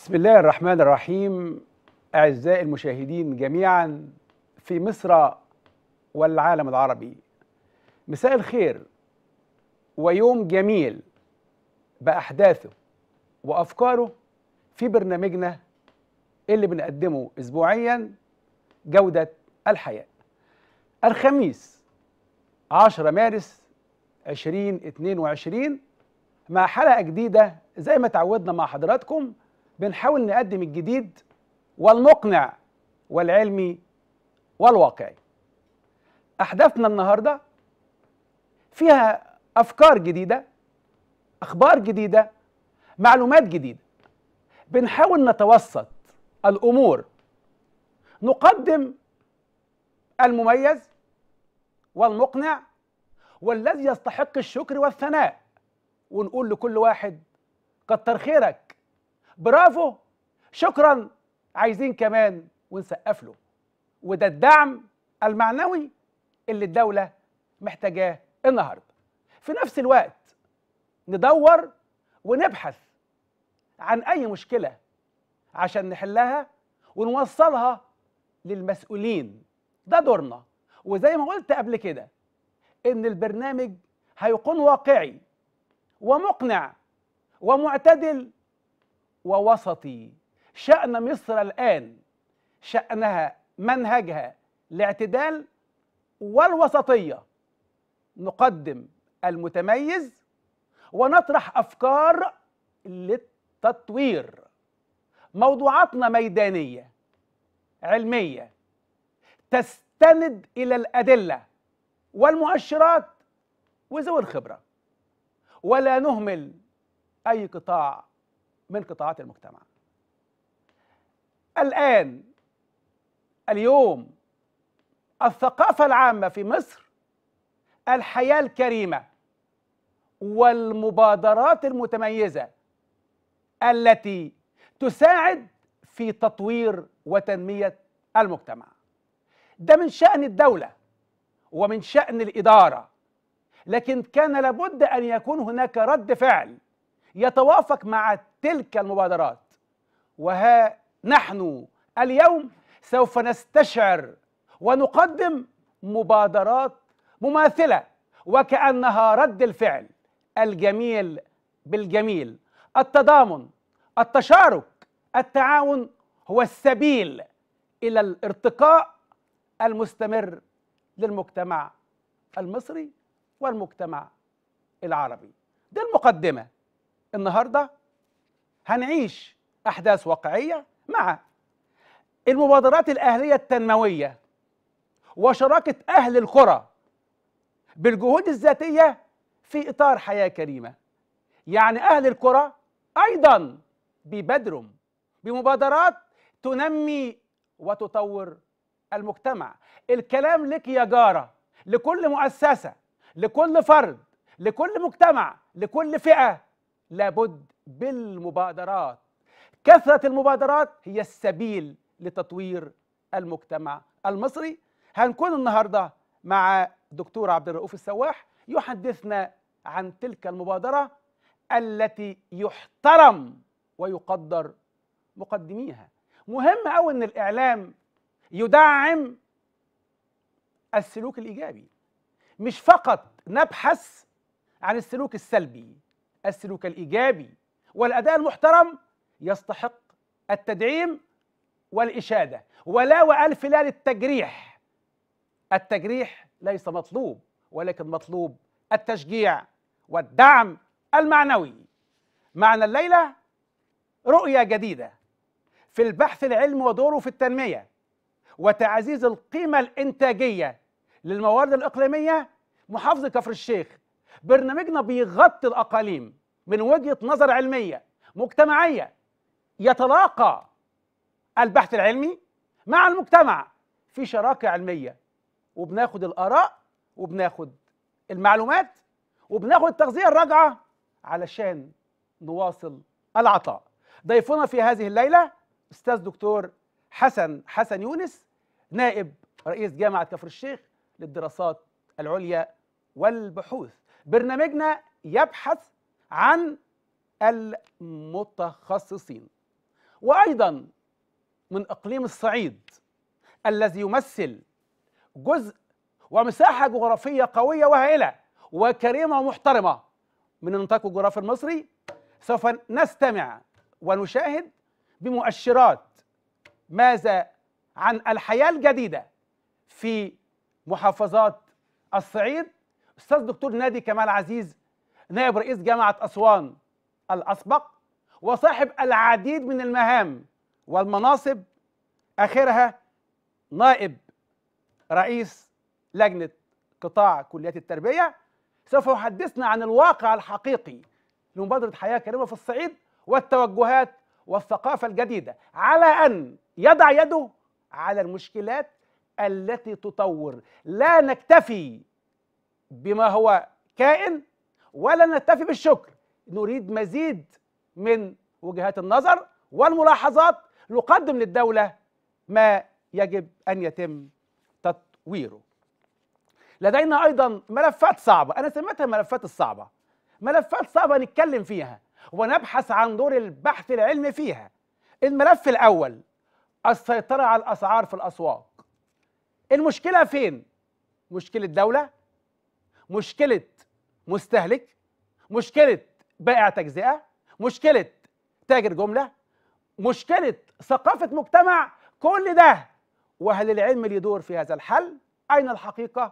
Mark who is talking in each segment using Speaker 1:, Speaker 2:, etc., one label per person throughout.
Speaker 1: بسم الله الرحمن الرحيم أعزائي المشاهدين جميعا في مصر والعالم العربي مساء الخير ويوم جميل بأحداثه وأفكاره في برنامجنا اللي بنقدمه أسبوعيا جودة الحياة الخميس 10 مارس 2022 مع حلقة جديدة زي ما تعودنا مع حضراتكم بنحاول نقدم الجديد والمقنع والعلمي والواقعي أحداثنا النهاردة فيها أفكار جديدة أخبار جديدة معلومات جديدة بنحاول نتوسط الأمور نقدم المميز والمقنع والذي يستحق الشكر والثناء ونقول لكل واحد كتر خيرك برافو شكرا عايزين كمان ونسقف له وده الدعم المعنوي اللي الدولة محتاجاه النهارده في نفس الوقت ندور ونبحث عن أي مشكلة عشان نحلها ونوصلها للمسؤولين ده دورنا وزي ما قلت قبل كده إن البرنامج هيكون واقعي ومقنع ومعتدل ووسطي شأن مصر الآن شأنها منهجها الاعتدال والوسطية نقدم المتميز ونطرح أفكار للتطوير موضوعاتنا ميدانية علمية تستند إلى الأدلة والمؤشرات وذوي الخبرة ولا نهمل أي قطاع من قطاعات المجتمع الآن اليوم الثقافة العامة في مصر الحياة الكريمة والمبادرات المتميزة التي تساعد في تطوير وتنمية المجتمع ده من شأن الدولة ومن شأن الإدارة لكن كان لابد أن يكون هناك رد فعل يتوافق مع تلك المبادرات وها نحن اليوم سوف نستشعر ونقدم مبادرات مماثله وكانها رد الفعل الجميل بالجميل التضامن التشارك التعاون هو السبيل الى الارتقاء المستمر للمجتمع المصري والمجتمع العربي دي المقدمه النهارده هنعيش احداث واقعيه مع المبادرات الاهليه التنمويه وشراكه اهل القرى بالجهود الذاتيه في اطار حياه كريمه يعني اهل القرى ايضا بيبادروا بمبادرات تنمي وتطور المجتمع الكلام لك يا جاره لكل مؤسسه لكل فرد لكل مجتمع لكل فئه لابد بالمبادرات كثره المبادرات هي السبيل لتطوير المجتمع المصري هنكون النهارده مع دكتور عبد الرؤوف السواح يحدثنا عن تلك المبادره التي يحترم ويقدر مقدميها مهم قوي ان الاعلام يدعم السلوك الايجابي مش فقط نبحث عن السلوك السلبي السلوك الايجابي والاداء المحترم يستحق التدعيم والاشاده ولا والف لا للتجريح التجريح ليس مطلوب ولكن مطلوب التشجيع والدعم المعنوي معنا الليله رؤيه جديده في البحث العلمي ودوره في التنميه وتعزيز القيمه الانتاجيه للموارد الاقليميه محافظه كفر الشيخ برنامجنا بيغطي الاقاليم من وجهه نظر علميه مجتمعيه يتلاقى البحث العلمي مع المجتمع في شراكه علميه وبناخد الاراء وبناخد المعلومات وبناخد التغذيه الراجعه علشان نواصل العطاء ضيفنا في هذه الليله استاذ دكتور حسن حسن يونس نائب رئيس جامعه كفر الشيخ للدراسات العليا والبحوث برنامجنا يبحث عن المتخصصين وايضا من اقليم الصعيد الذي يمثل جزء ومساحه جغرافيه قويه وهائله وكريمه ومحترمه من النطاق الجغرافي المصري سوف نستمع ونشاهد بمؤشرات ماذا عن الحياه الجديده في محافظات الصعيد استاذ دكتور نادي كمال عزيز نائب رئيس جامعه اسوان الاسبق وصاحب العديد من المهام والمناصب اخرها نائب رئيس لجنه قطاع كليات التربيه سوف يحدثنا عن الواقع الحقيقي لمبادره حياه كريمه في الصعيد والتوجهات والثقافه الجديده على ان يضع يده على المشكلات التي تطور لا نكتفي بما هو كائن ولا نكتفي بالشكر نريد مزيد من وجهات النظر والملاحظات نقدم للدولة ما يجب أن يتم تطويره لدينا أيضا ملفات صعبة أنا سميتها الملفات الصعبة ملفات صعبة نتكلم فيها ونبحث عن دور البحث العلمي فيها الملف الأول السيطرة على الأسعار في الأسواق المشكلة فين؟ مشكلة دولة مشكلة مستهلك مشكلة بائع تجزئة مشكلة تاجر جملة مشكلة ثقافة مجتمع كل ده وهل العلم اللي يدور في هذا الحل أين الحقيقة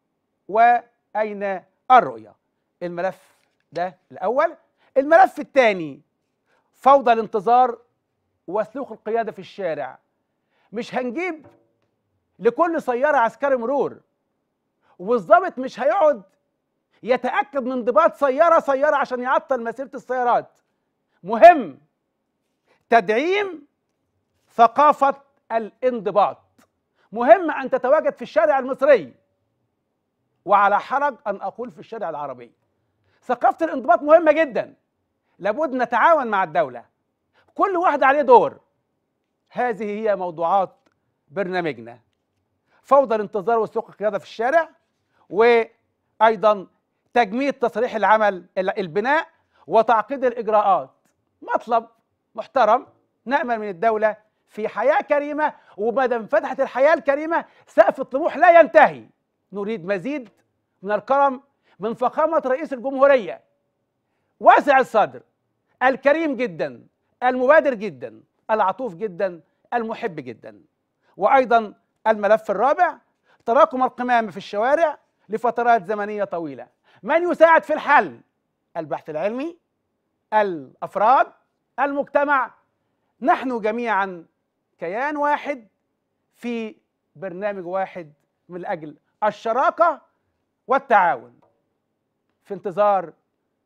Speaker 1: وأين الرؤية الملف ده الأول الملف الثاني فوضى الانتظار وسلوك القيادة في الشارع مش هنجيب لكل سيارة عسكري مرور والظابط مش هيقعد يتأكد من انضباط سيارة سيارة عشان يعطل مسيرة السيارات مهم تدعيم ثقافة الانضباط مهم أن تتواجد في الشارع المصري وعلى حرج أن أقول في الشارع العربي ثقافة الانضباط مهمة جدا لابد نتعاون مع الدولة كل واحد عليه دور هذه هي موضوعات برنامجنا فوضى الانتظار وسوق القيادة في الشارع وأيضا تجميد تصريح العمل البناء وتعقيد الإجراءات مطلب محترم نأمل من الدولة في حياة كريمة وما انفتحت الحياة الكريمة سقف الطموح لا ينتهي نريد مزيد من الكرم من فخامة رئيس الجمهورية واسع الصدر الكريم جدا المبادر جدا العطوف جدا المحب جدا وأيضا الملف الرابع تراكم القمامة في الشوارع لفترات زمنية طويلة من يساعد في الحل البحث العلمي الافراد المجتمع نحن جميعا كيان واحد في برنامج واحد من اجل الشراكه والتعاون في انتظار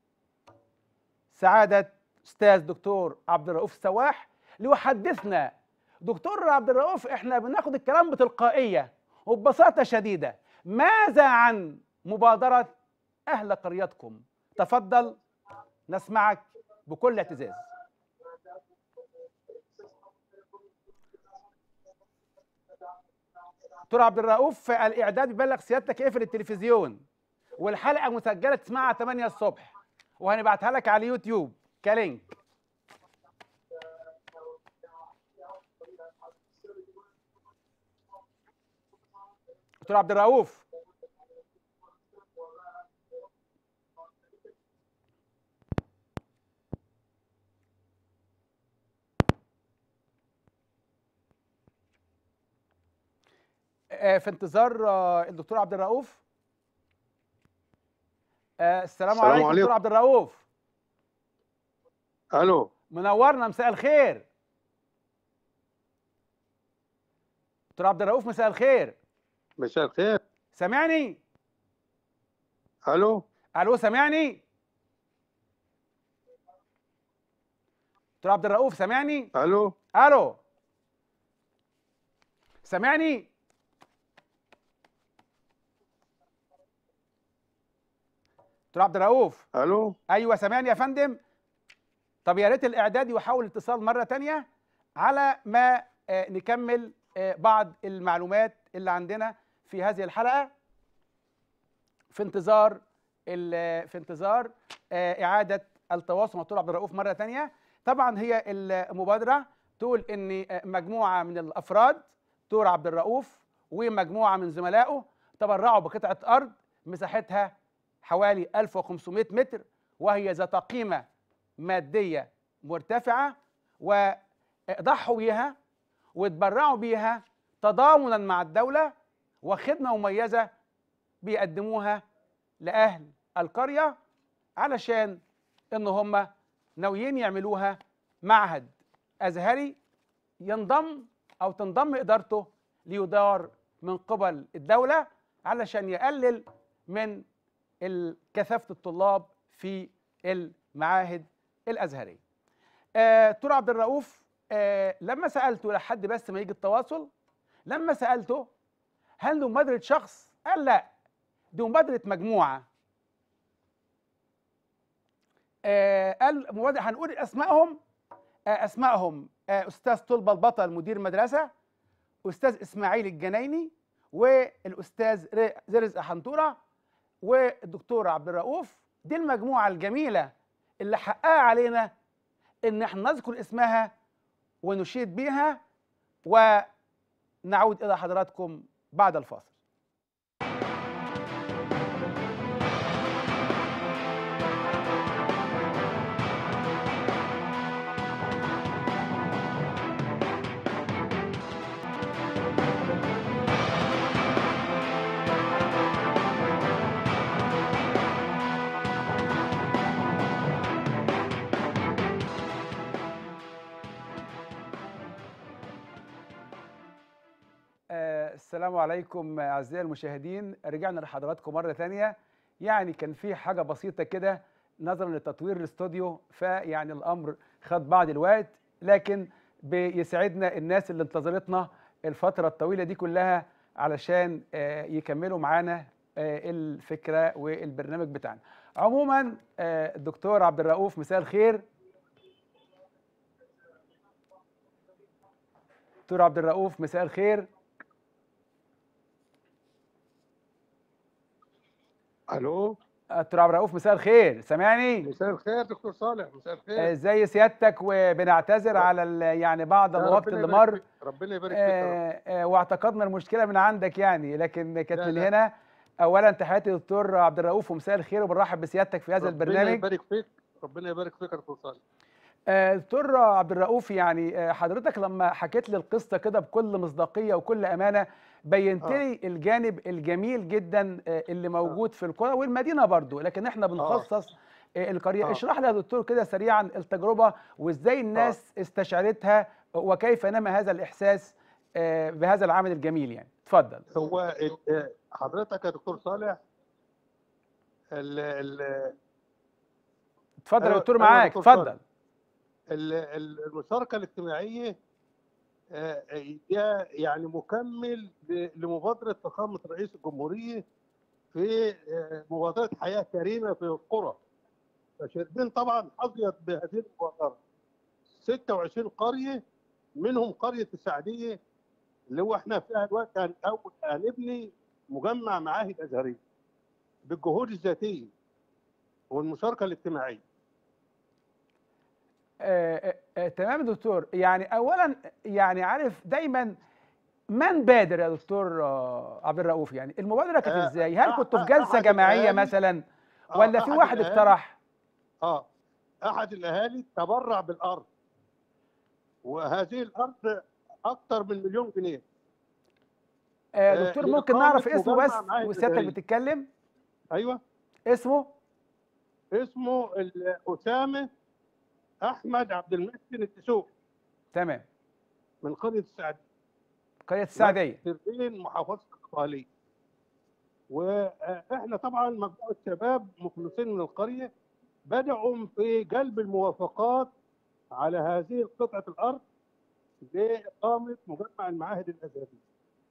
Speaker 1: سعاده استاذ دكتور عبد الرؤوف السواح ليحدثنا دكتور عبد الرؤوف احنا بناخد الكلام بتلقائيه وببساطه شديده ماذا عن مبادره اهل قريتكم تفضل نسمعك بكل اعتزاز دكتور عبد الرؤوف الاعداد بيبلغ سيادتك اقفل التلفزيون والحلقه مسجله تسمعها 8 الصبح وهنبعتها لك على اليوتيوب كلينك دكتور عبد الرؤوف في انتظار الدكتور عبد الرؤوف السلام, السلام عليكم دكتور عبد الرؤوف
Speaker 2: الو
Speaker 1: منورنا مساء الخير دكتور عبد الرؤوف مساء الخير
Speaker 2: مساء الخير
Speaker 1: سامعني
Speaker 2: الو
Speaker 1: الو سامعني دكتور عبد الرؤوف سامعني
Speaker 2: الو
Speaker 1: الو سامعني دكتور عبد الرؤوف
Speaker 2: الو
Speaker 1: ايوه سامعني يا فندم طب يا ريت الاعداد يحاول الاتصال مره تانية على ما آه نكمل آه بعض المعلومات اللي عندنا في هذه الحلقه في انتظار في انتظار آه اعاده التواصل مع دكتور عبد الرؤوف مره تانية طبعا هي المبادره تقول ان آه، مجموعه من الافراد دكتور عبد الرؤوف ومجموعه من زملائه تبرعوا بقطعه ارض مساحتها حوالي 1500 متر وهي ذات قيمه ماديه مرتفعه وضحوا بيها وتبرعوا بيها تضامنا مع الدوله وخدمه مميزه بيقدموها لاهل القريه علشان ان هم ناويين يعملوها معهد ازهري ينضم او تنضم ادارته ليدار من قبل الدوله علشان يقلل من ال- كثافه الطلاب في المعاهد الازهريه. آه دكتور عبد الرؤوف آه لما سالته لحد بس ما يجي التواصل لما سالته هل دي مبادره شخص؟ قال لا دي مبادره مجموعه. آه قال مبادره هنقول اسمائهم آه اسمائهم آه استاذ طلبه البطل مدير مدرسه استاذ اسماعيل الجنايني والاستاذ ر- رزق حنطوره والدكتور عبد الرؤوف دي المجموعه الجميله اللي حقها علينا ان احنا نذكر اسمها ونشيد بيها ونعود الى حضراتكم بعد الفاصل آه، السلام عليكم أعزائي المشاهدين رجعنا لحضراتكم مرة تانية يعني كان في حاجة بسيطة كده نظرا لتطوير الاستوديو فيعني الأمر خد بعض الوقت لكن بيسعدنا الناس اللي انتظرتنا الفترة الطويلة دي كلها علشان آه، يكملوا معانا آه، الفكرة والبرنامج بتاعنا عموما آه، الدكتور عبد الرؤوف مساء الخير دكتور عبد الرؤوف مساء الخير
Speaker 2: الو
Speaker 1: دكتور عبد الرؤوف مساء الخير سامعني
Speaker 2: مساء الخير دكتور صالح مساء الخير
Speaker 1: ازاي سيادتك وبنعتذر على ال- يعني بعض
Speaker 2: يا
Speaker 1: الوقت
Speaker 2: ربنا
Speaker 1: اللي
Speaker 2: يبارك
Speaker 1: مر
Speaker 2: فيك. ربنا يبارك فيك يا رب.
Speaker 1: آه، آه، واعتقدنا المشكله من عندك يعني لكن كانت
Speaker 2: لا،
Speaker 1: من
Speaker 2: لا.
Speaker 1: هنا اولا تحياتي للدكتور عبد الرؤوف ومساء الخير وبنرحب بسيادتك في هذا
Speaker 2: ربنا
Speaker 1: البرنامج
Speaker 2: يبارك فيك ربنا يبارك فيك يا دكتور صالح
Speaker 1: آه، دكتور عبد الرؤوف يعني آه، حضرتك لما حكيت لي القصه كده بكل مصداقيه وكل امانه بينت
Speaker 2: آه.
Speaker 1: لي الجانب الجميل جدا آه، اللي موجود في القرى والمدينه برضو لكن احنا بنخصص آه، القريه
Speaker 2: آه.
Speaker 1: اشرح لي يا دكتور كده سريعا التجربه وازاي الناس استشعرتها وكيف نما هذا الاحساس آه، بهذا العمل الجميل يعني اتفضل
Speaker 2: هو ال- آه، حضرتك يا دكتور صالح ال ال
Speaker 1: اتفضل يا
Speaker 2: أيوة،
Speaker 1: دكتور
Speaker 2: أيوة يا
Speaker 1: معاك
Speaker 2: دكتور
Speaker 1: اتفضل
Speaker 2: صالح. ال- ال- المشاركه الاجتماعيه آه، هي يعني مكمل ل- لمبادره فخامه رئيس الجمهوريه في آه، مبادره حياه كريمه في القرى فشربين طبعا حظيت بهذه المبادره 26 قريه منهم قريه السعديه اللي هو احنا فيها دلوقتي هن- أو- هنبني مجمع معاهد ازهريه بالجهود الذاتيه والمشاركه الاجتماعيه
Speaker 1: آه، آه، آه، تمام يا دكتور يعني اولا يعني عارف دايما من بادر يا دكتور آه، عبد الرؤوف يعني المبادره كانت
Speaker 2: آه،
Speaker 1: ازاي هل
Speaker 2: آه،
Speaker 1: كنتوا في
Speaker 2: آه،
Speaker 1: جلسه
Speaker 2: أحد
Speaker 1: جماعيه
Speaker 2: الأهالي-
Speaker 1: مثلا
Speaker 2: آه،
Speaker 1: ولا في
Speaker 2: أحد
Speaker 1: واحد
Speaker 2: الأهالي-
Speaker 1: اقترح
Speaker 2: اه احد الاهالي تبرع بالارض وهذه الارض اكثر من مليون جنيه
Speaker 1: آه،
Speaker 2: آه،
Speaker 1: دكتور
Speaker 2: هي
Speaker 1: ممكن
Speaker 2: إقامة
Speaker 1: نعرف اسمه
Speaker 2: مجمع
Speaker 1: بس
Speaker 2: معاهد
Speaker 1: وسيادتك
Speaker 2: أزهرية.
Speaker 1: بتتكلم
Speaker 2: ايوه
Speaker 1: اسمه
Speaker 2: اسمه ال- اسامه احمد عبد المحسن الدسوق
Speaker 1: تمام
Speaker 2: من قريه السعد
Speaker 1: قريه السعديه
Speaker 2: سردين محافظه القباليه واحنا طبعا مجموعه شباب مخلصين من القريه بدأوا في جلب الموافقات على هذه قطعه الارض لاقامه مجمع المعاهد الازهريه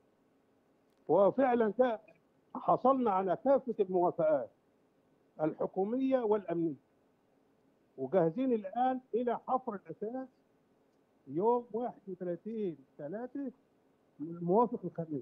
Speaker 2: وفعلا ده حصلنا على كافه الموافقات الحكوميه والامنيه وجاهزين الان الى حفر الاساس يوم 31 3 الموافق الخميس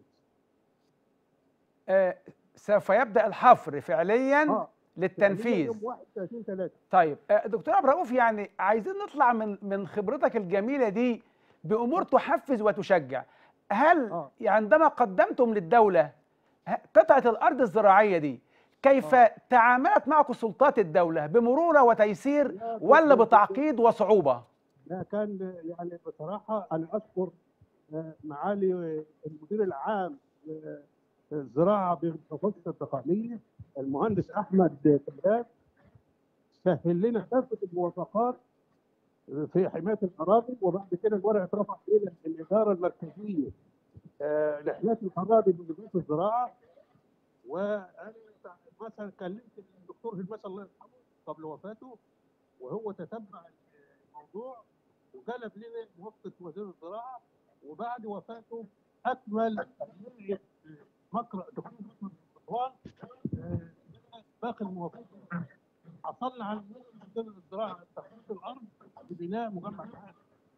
Speaker 1: آه، سوف يبدا الحفر فعليا
Speaker 2: اه
Speaker 1: للتنفيذ
Speaker 2: يوم 31 3
Speaker 1: طيب آه، دكتور عبد الرؤوف يعني عايزين نطلع من من خبرتك الجميله دي بامور تحفز وتشجع هل
Speaker 2: آه.
Speaker 1: عندما قدمتم للدوله ه- قطعه الارض الزراعيه دي كيف
Speaker 2: آه.
Speaker 1: تعاملت معكم سلطات الدوله بمرونه وتيسير
Speaker 2: لا،
Speaker 1: ولا
Speaker 2: كنت-
Speaker 1: بتعقيد وصعوبه
Speaker 2: لا كان يعني بصراحة أنا أشكر آه، معالي المدير العام للزراعة بمحافظة الدقهلية المهندس أحمد كلاب سهل لنا كافة الموافقات في حماية الأراضي وبعد كده الورق اترفع إلى الإدارة المركزية آه، لحماية الأراضي بوزارة الزراعة وأنا مثلا كلمت الدكتور هلمس الله يرحمه قبل وفاته وهو تتبع الموضوع وجلب لنا موافقه وزير الزراعه وبعد وفاته اكمل تجميع مقرأ دكتور محمد رضوان آه، باقي الموافقات حصلنا على وزير الزراعه تخطيط الارض لبناء مجمع شحات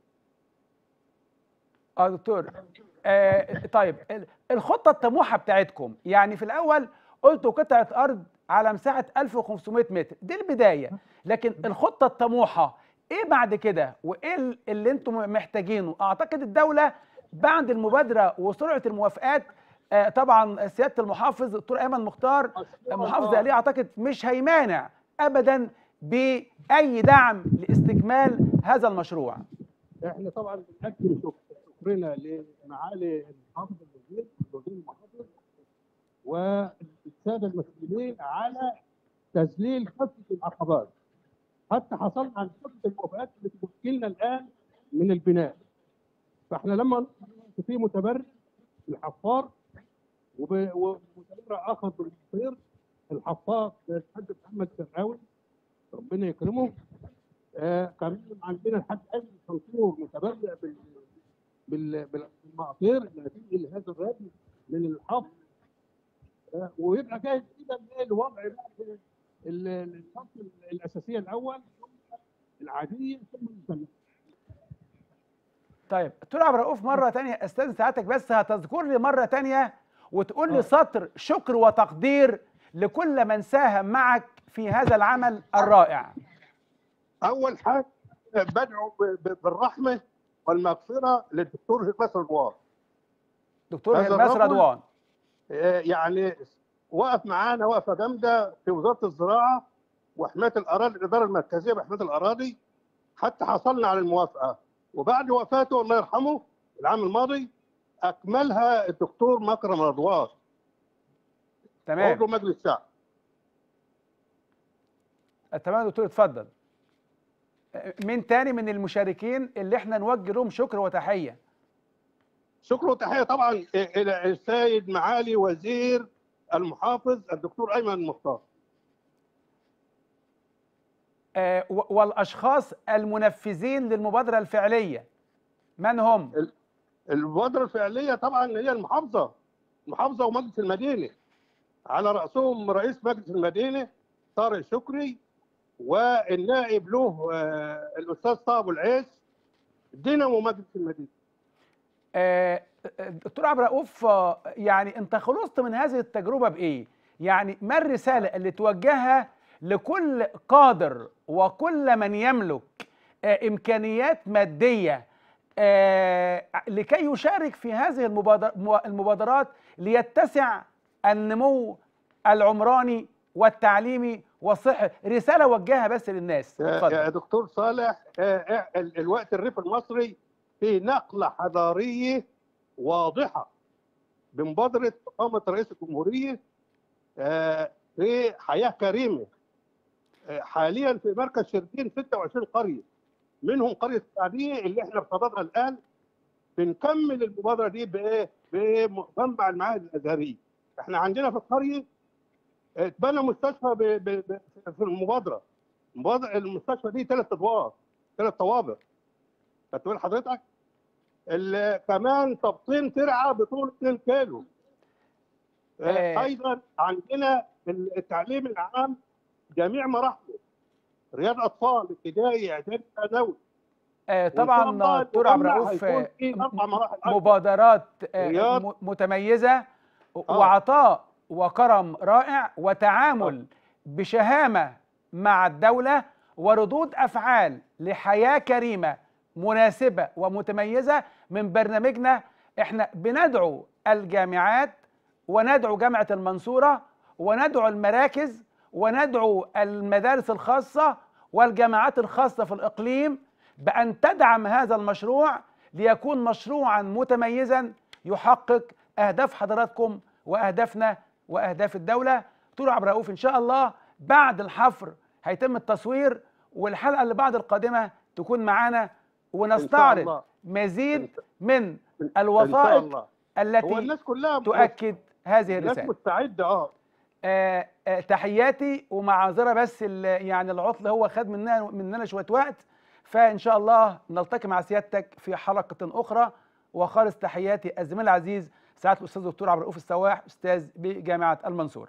Speaker 1: اه دكتور آه طيب ال- الخطه الطموحه بتاعتكم يعني في الاول قلتوا قطعه ارض على مساحه 1500 متر دي البدايه لكن الخطه الطموحه ايه بعد كده وايه ال- اللي انتم محتاجينه اعتقد الدوله بعد المبادره وسرعه الموافقات آه طبعا سياده المحافظ الدكتور ايمن مختار محافظ عليه اعتقد مش هيمانع ابدا باي دعم لاستكمال هذا المشروع
Speaker 2: احنا طبعا بنقدم شك- شكرنا لمعالي المحافظ الوزير الوزير المحافظ والساده المسؤولين على تذليل كافه العقبات حتى حصلنا على كافه الموافقات اللي تمكننا الان من البناء فاحنا لما في متبرع الحفار وب- ومتبرع اخر بالمصير الحفار الحاج محمد شرقاوي ربنا يكرمه آه كمان عندنا الحاج ايمن شنصور متبرع بال بال- بال- بالمعصير اللي هتيجي لهذا الرجل من الحفر آه ويبقى جاهز كده لوضع بقى ال- ال- الخطوه الاساسيه الاول ثم العاديه ثم المثلث
Speaker 1: طيب دكتور عبد الرؤوف مره تانية استاذن ساعتك بس هتذكر لي مره تانية وتقول لي
Speaker 2: آه.
Speaker 1: سطر شكر وتقدير لكل من ساهم معك في هذا العمل الرائع
Speaker 2: اول حاجه بدعو ب- ب- بالرحمه والمغفره للدكتور هرمس رضوان
Speaker 1: دكتور
Speaker 2: هذا
Speaker 1: هرماس
Speaker 2: الرجل
Speaker 1: رضوان
Speaker 2: آه، يعني وقف معانا وقفه جامده في وزاره الزراعه وحمايه الاراضي الاداره المركزيه بحمايه الاراضي حتى حصلنا على الموافقه وبعد وفاته الله يرحمه العام الماضي اكملها الدكتور مكرم رضوان
Speaker 1: تمام
Speaker 2: عضو مجلس الشعب
Speaker 1: تمام يا دكتور اتفضل مين تاني من المشاركين اللي احنا نوجه لهم شكر وتحيه
Speaker 2: شكر وتحيه طبعا الى السيد معالي وزير المحافظ الدكتور ايمن مختار
Speaker 1: آه، و- والاشخاص المنفذين للمبادره الفعليه من هم
Speaker 2: المبادره الفعليه طبعا هي المحافظه المحافظه ومجلس المدينه على راسهم رئيس مجلس المدينه طارق شكري والنائب له آه، الاستاذ طه ابو العيس دينامو مجلس المدينه
Speaker 1: آه، دكتور عبد الرؤوف آه، يعني انت خلصت من هذه التجربه بايه؟ يعني ما الرساله اللي توجهها لكل قادر وكل من يملك آه، امكانيات ماديه آه، لكي يشارك في هذه المبادر- مو- المبادرات ليتسع النمو العمراني والتعليمي والصحي رساله وجهها بس للناس
Speaker 2: يا
Speaker 1: اتفضل
Speaker 2: يا دكتور صالح آه، آه، ال- الوقت الريف المصري في نقله حضاريه واضحه بمبادره فخامه رئيس الجمهوريه آه، في حياه كريمه آه، حاليا في مركز شربين 26 قريه منهم قريه السعديه اللي احنا بصددها الان بنكمل المبادره دي بايه؟ بمجمع المعاهد الازهريه احنا عندنا في القريه اتبنى مستشفى ب... ب... ب... في المبادره المبادره المستشفى دي ثلاث ادوار ثلاث طوابق خدت بال حضرتك؟ ال- كمان تبطين ترعه بطول 2 كيلو آه،
Speaker 1: آه.
Speaker 2: ايضا عندنا التعليم العام جميع مراحله رياض اطفال ابتدائي اعدادي ثانوي
Speaker 1: آه،
Speaker 2: وإن شاء
Speaker 1: طبعا
Speaker 2: الله
Speaker 1: دكتور عبد
Speaker 2: المجمع
Speaker 1: الرؤوف
Speaker 2: هيكون
Speaker 1: آه،
Speaker 2: فيه اربع مراحل أكبر.
Speaker 1: مبادرات آه،
Speaker 2: رياض.
Speaker 1: م- متميزة وعطاء وكرم رائع وتعامل بشهامة مع الدولة وردود أفعال لحياة كريمة مناسبه ومتميزه من برنامجنا احنا بندعو الجامعات وندعو جامعه المنصوره وندعو المراكز وندعو المدارس الخاصه والجامعات الخاصه في الاقليم بان تدعم هذا المشروع ليكون مشروعا متميزا يحقق اهداف حضراتكم واهدافنا واهداف الدوله دكتور عبد الرؤوف ان شاء الله بعد الحفر هيتم التصوير والحلقه اللي بعد القادمه تكون معانا ونستعرض
Speaker 2: الله.
Speaker 1: مزيد من
Speaker 2: ان شاء
Speaker 1: الوثائق
Speaker 2: الله هو
Speaker 1: التي
Speaker 2: الناس كلها
Speaker 1: تؤكد هذه
Speaker 2: الناس
Speaker 1: الرساله
Speaker 2: مستعده اه
Speaker 1: آه، آه، تحياتي ومعذره بس ال- يعني العطل هو خد مننا مننا شويه وقت فان شاء الله نلتقي مع سيادتك في حلقه اخرى وخالص تحياتي الزميل العزيز سعاده الاستاذ الدكتور عبد الرؤوف السواح استاذ بجامعه المنصوره.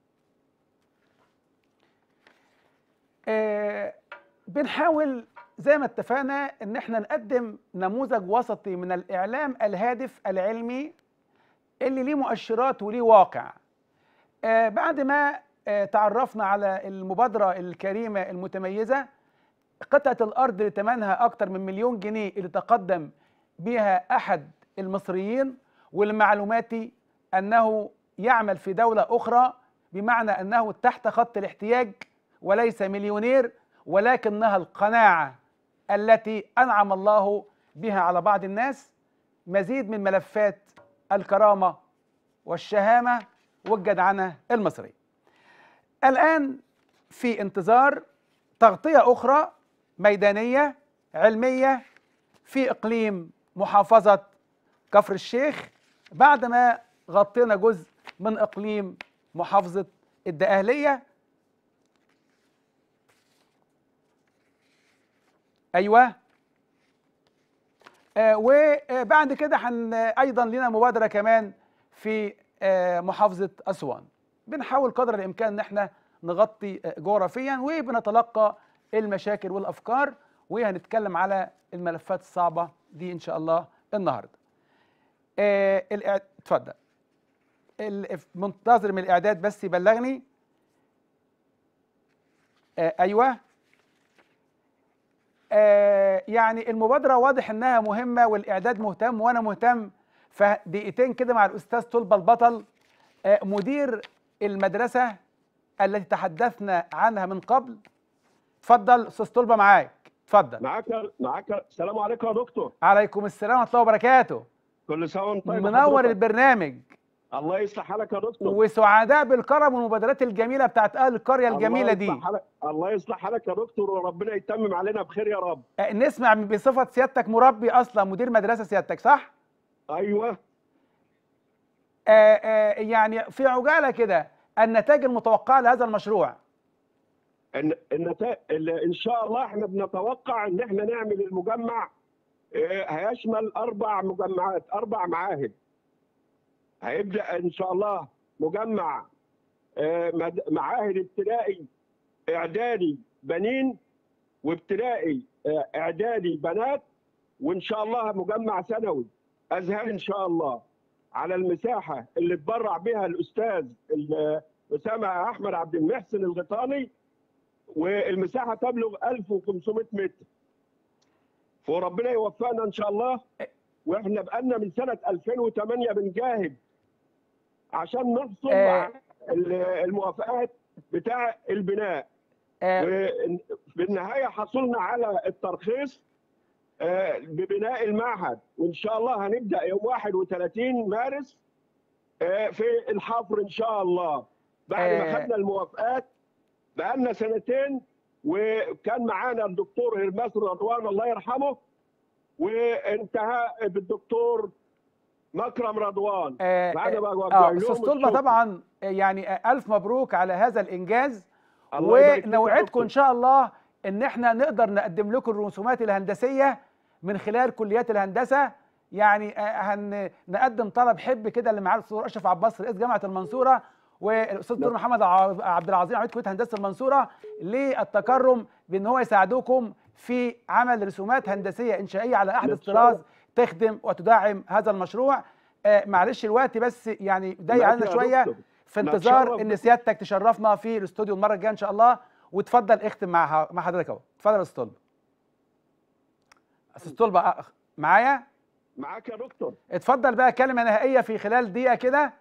Speaker 1: آه، بنحاول زي ما اتفقنا ان احنا نقدم نموذج وسطي من الاعلام الهادف العلمي اللي ليه مؤشرات وليه واقع. آه، بعد ما آه، تعرفنا على المبادرة الكريمة المتميزة قطعة الأرض اللي ثمنها أكثر من مليون جنيه اللي تقدم بها أحد المصريين والمعلوماتي أنه يعمل في دولة أخرى بمعنى أنه تحت خط الاحتياج وليس مليونير ولكنها القناعة التي أنعم الله بها على بعض الناس مزيد من ملفات الكرامة والشهامة والجدعنة المصرية الآن في انتظار تغطية أخرى ميدانية علمية في إقليم محافظة كفر الشيخ بعدما غطينا جزء من إقليم محافظة الدقهلية أيوه آه وبعد كده هن أيضا لنا مبادرة كمان في آه محافظة أسوان بنحاول قدر الإمكان إن احنا نغطي آه جغرافيا وبنتلقى المشاكل والأفكار وهنتكلم على الملفات الصعبة دي إن شاء الله النهاردة آه الإع- اتفضل ال- منتظر من الإعداد بس يبلغني آه أيوه آه يعني المبادرة واضح إنها مهمة والإعداد مهتم وأنا مهتم فدقيقتين كده مع الأستاذ طلبة البطل آه مدير المدرسة التي تحدثنا عنها من قبل اتفضل أستاذ طلبة معاك اتفضل
Speaker 3: معاك معاك السلام عليكم يا دكتور
Speaker 1: عليكم السلام ورحمة الله وبركاته
Speaker 3: كل سنه وانت طيب
Speaker 1: منور
Speaker 3: حضرتك.
Speaker 1: البرنامج
Speaker 3: الله يصلح حالك يا دكتور
Speaker 1: وسعداء بالكرم والمبادرات الجميلة بتاعت أهل القرية
Speaker 3: الله
Speaker 1: الجميلة
Speaker 3: يصلح
Speaker 1: دي
Speaker 3: حالك الله يصلح حالك يا دكتور وربنا يتمم علينا بخير يا رب
Speaker 1: آه، نسمع بصفة سيادتك مربي أصلا مدير مدرسة سيادتك صح؟
Speaker 3: ايوه
Speaker 1: آه، آه، يعني في عجاله كده النتائج المتوقعه لهذا المشروع
Speaker 3: ان النتا... ال- ان شاء الله احنا بنتوقع ان احنا نعمل المجمع آه، هيشمل اربع مجمعات اربع معاهد هيبدا ان شاء الله مجمع آه، مد- معاهد ابتدائي اعدادي بنين وابتدائي آه، اعدادي بنات وان شاء الله مجمع ثانوي ازهر ان شاء الله على المساحه اللي اتبرع بها الاستاذ ال- اسامه احمد عبد المحسن الغيطاني والمساحه تبلغ 1500 متر وربنا يوفقنا ان شاء الله واحنا بقالنا من سنه 2008 بنجاهد عشان نحصل
Speaker 1: آه.
Speaker 3: على ال- الموافقات بتاع البناء
Speaker 1: آه،
Speaker 3: وبالنهايه حصلنا على الترخيص آه، ببناء المعهد وان شاء الله هنبدا يوم 31 مارس آه، في الحفر ان شاء الله بعد
Speaker 1: آه.
Speaker 3: ما خدنا الموافقات بقالنا سنتين وكان معانا الدكتور هرماس رضوان الله يرحمه وانتهى بالدكتور مكرم رضوان
Speaker 1: آه،
Speaker 3: بعد ما وجه
Speaker 1: اه
Speaker 3: لهم
Speaker 1: استاذ طلبه
Speaker 3: الشكر.
Speaker 1: طبعا آه، يعني آه، الف مبروك على هذا الانجاز
Speaker 3: الله يبارك فيك يا
Speaker 1: ونوعدكم
Speaker 3: دكتور.
Speaker 1: ان شاء الله ان احنا نقدر نقدم لكم الرسومات الهندسيه من خلال كليات الهندسه يعني آه، هن نقدم طلب حب كده اللي معاه الاستاذ اشرف عباس رئيس جامعه المنصوره والاستاذ دكتور
Speaker 3: نعم.
Speaker 1: محمد ع- عبد العظيم عميد كليه هندسه المنصوره للتكرم بان هو يساعدكم في عمل رسومات هندسيه انشائيه على احدث
Speaker 3: نتشرف.
Speaker 1: طراز تخدم وتدعم هذا المشروع آه، معلش الوقت بس يعني ضيق
Speaker 3: ماشي
Speaker 1: علينا
Speaker 3: يا
Speaker 1: شويه
Speaker 3: دكتور.
Speaker 1: في انتظار
Speaker 3: نتشرف
Speaker 1: ان
Speaker 3: بك.
Speaker 1: سيادتك تشرفنا في الاستوديو المره الجايه ان شاء الله وتفضل اختم مع مع حضرتك اهو اتفضل يا استاذ طلبة. استاذ طلبه أ- معايا
Speaker 3: معاك يا دكتور
Speaker 1: اتفضل بقى كلمه نهائيه في خلال دقيقه كده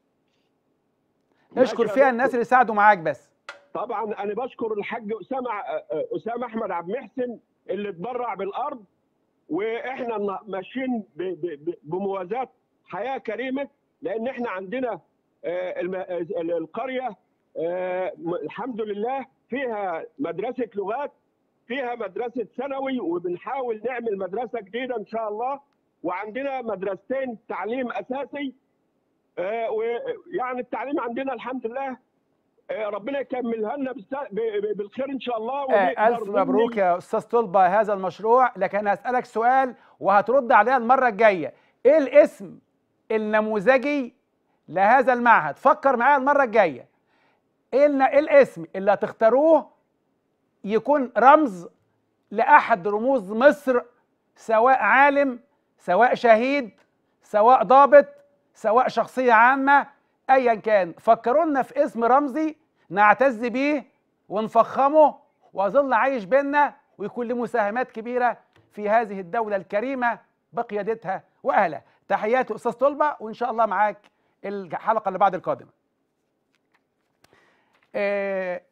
Speaker 3: ماشي
Speaker 1: اشكر
Speaker 3: يا
Speaker 1: فيها
Speaker 3: دكتور.
Speaker 1: الناس اللي ساعدوا معاك بس
Speaker 3: طبعا انا بشكر الحاج اسامه اسامه احمد عبد المحسن اللي اتبرع بالارض واحنا ن- ماشيين ب- ب- ب- بموازاه حياه كريمه لان احنا عندنا آه، الم- آه، القريه آه، م- الحمد لله فيها مدرسه لغات فيها مدرسه ثانوي وبنحاول نعمل مدرسه جديده ان شاء الله وعندنا مدرستين تعليم اساسي آه، ويعني التعليم عندنا الحمد لله آه، ربنا يكملها لنا بالس- ب- ب- بالخير ان شاء الله
Speaker 1: آه، ألف
Speaker 3: ونقدر
Speaker 1: مبروك
Speaker 3: نبني-
Speaker 1: يا أستاذ طلبة هذا المشروع لكن هسألك سؤال وهترد عليها المرة الجاية إيه الاسم النموذجي لهذا المعهد فكر معايا المرة الجاية إيه الن- إيه الاسم اللي هتختاروه يكون رمز لأحد رموز مصر سواء عالم سواء شهيد سواء ضابط سواء شخصية عامة أيا كان فكروا لنا في اسم رمزي نعتز بيه ونفخمه ويظل عايش بينا ويكون له مساهمات كبيرة في هذه الدولة الكريمة بقيادتها وأهلها تحياتي أستاذ طلبة وإن شاء الله معاك الحلقة اللي بعد القادمة آه،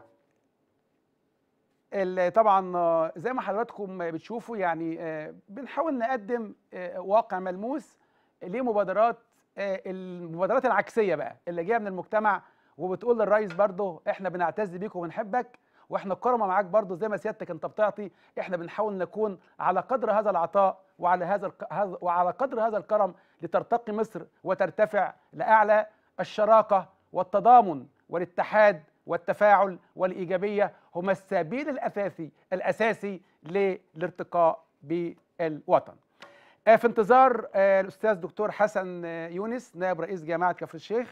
Speaker 1: ال- طبعا آه، زي ما حضراتكم بتشوفوا يعني آه، بنحاول نقدم آه، واقع ملموس لمبادرات آه، المبادرات العكسيه بقى اللي جايه من المجتمع وبتقول للرئيس برضه احنا بنعتز بيك وبنحبك واحنا كرمه معاك برضه زي ما سيادتك انت بتعطي احنا بنحاول نكون على قدر هذا العطاء وعلى هذا الق- هذا- وعلى قدر هذا الكرم لترتقي مصر وترتفع لاعلى الشراكه والتضامن والاتحاد والتفاعل والايجابيه هما السبيل الاساسي الاساسي للارتقاء بالوطن. آه، في انتظار آه، الاستاذ دكتور حسن آه، يونس نائب رئيس جامعه كفر الشيخ.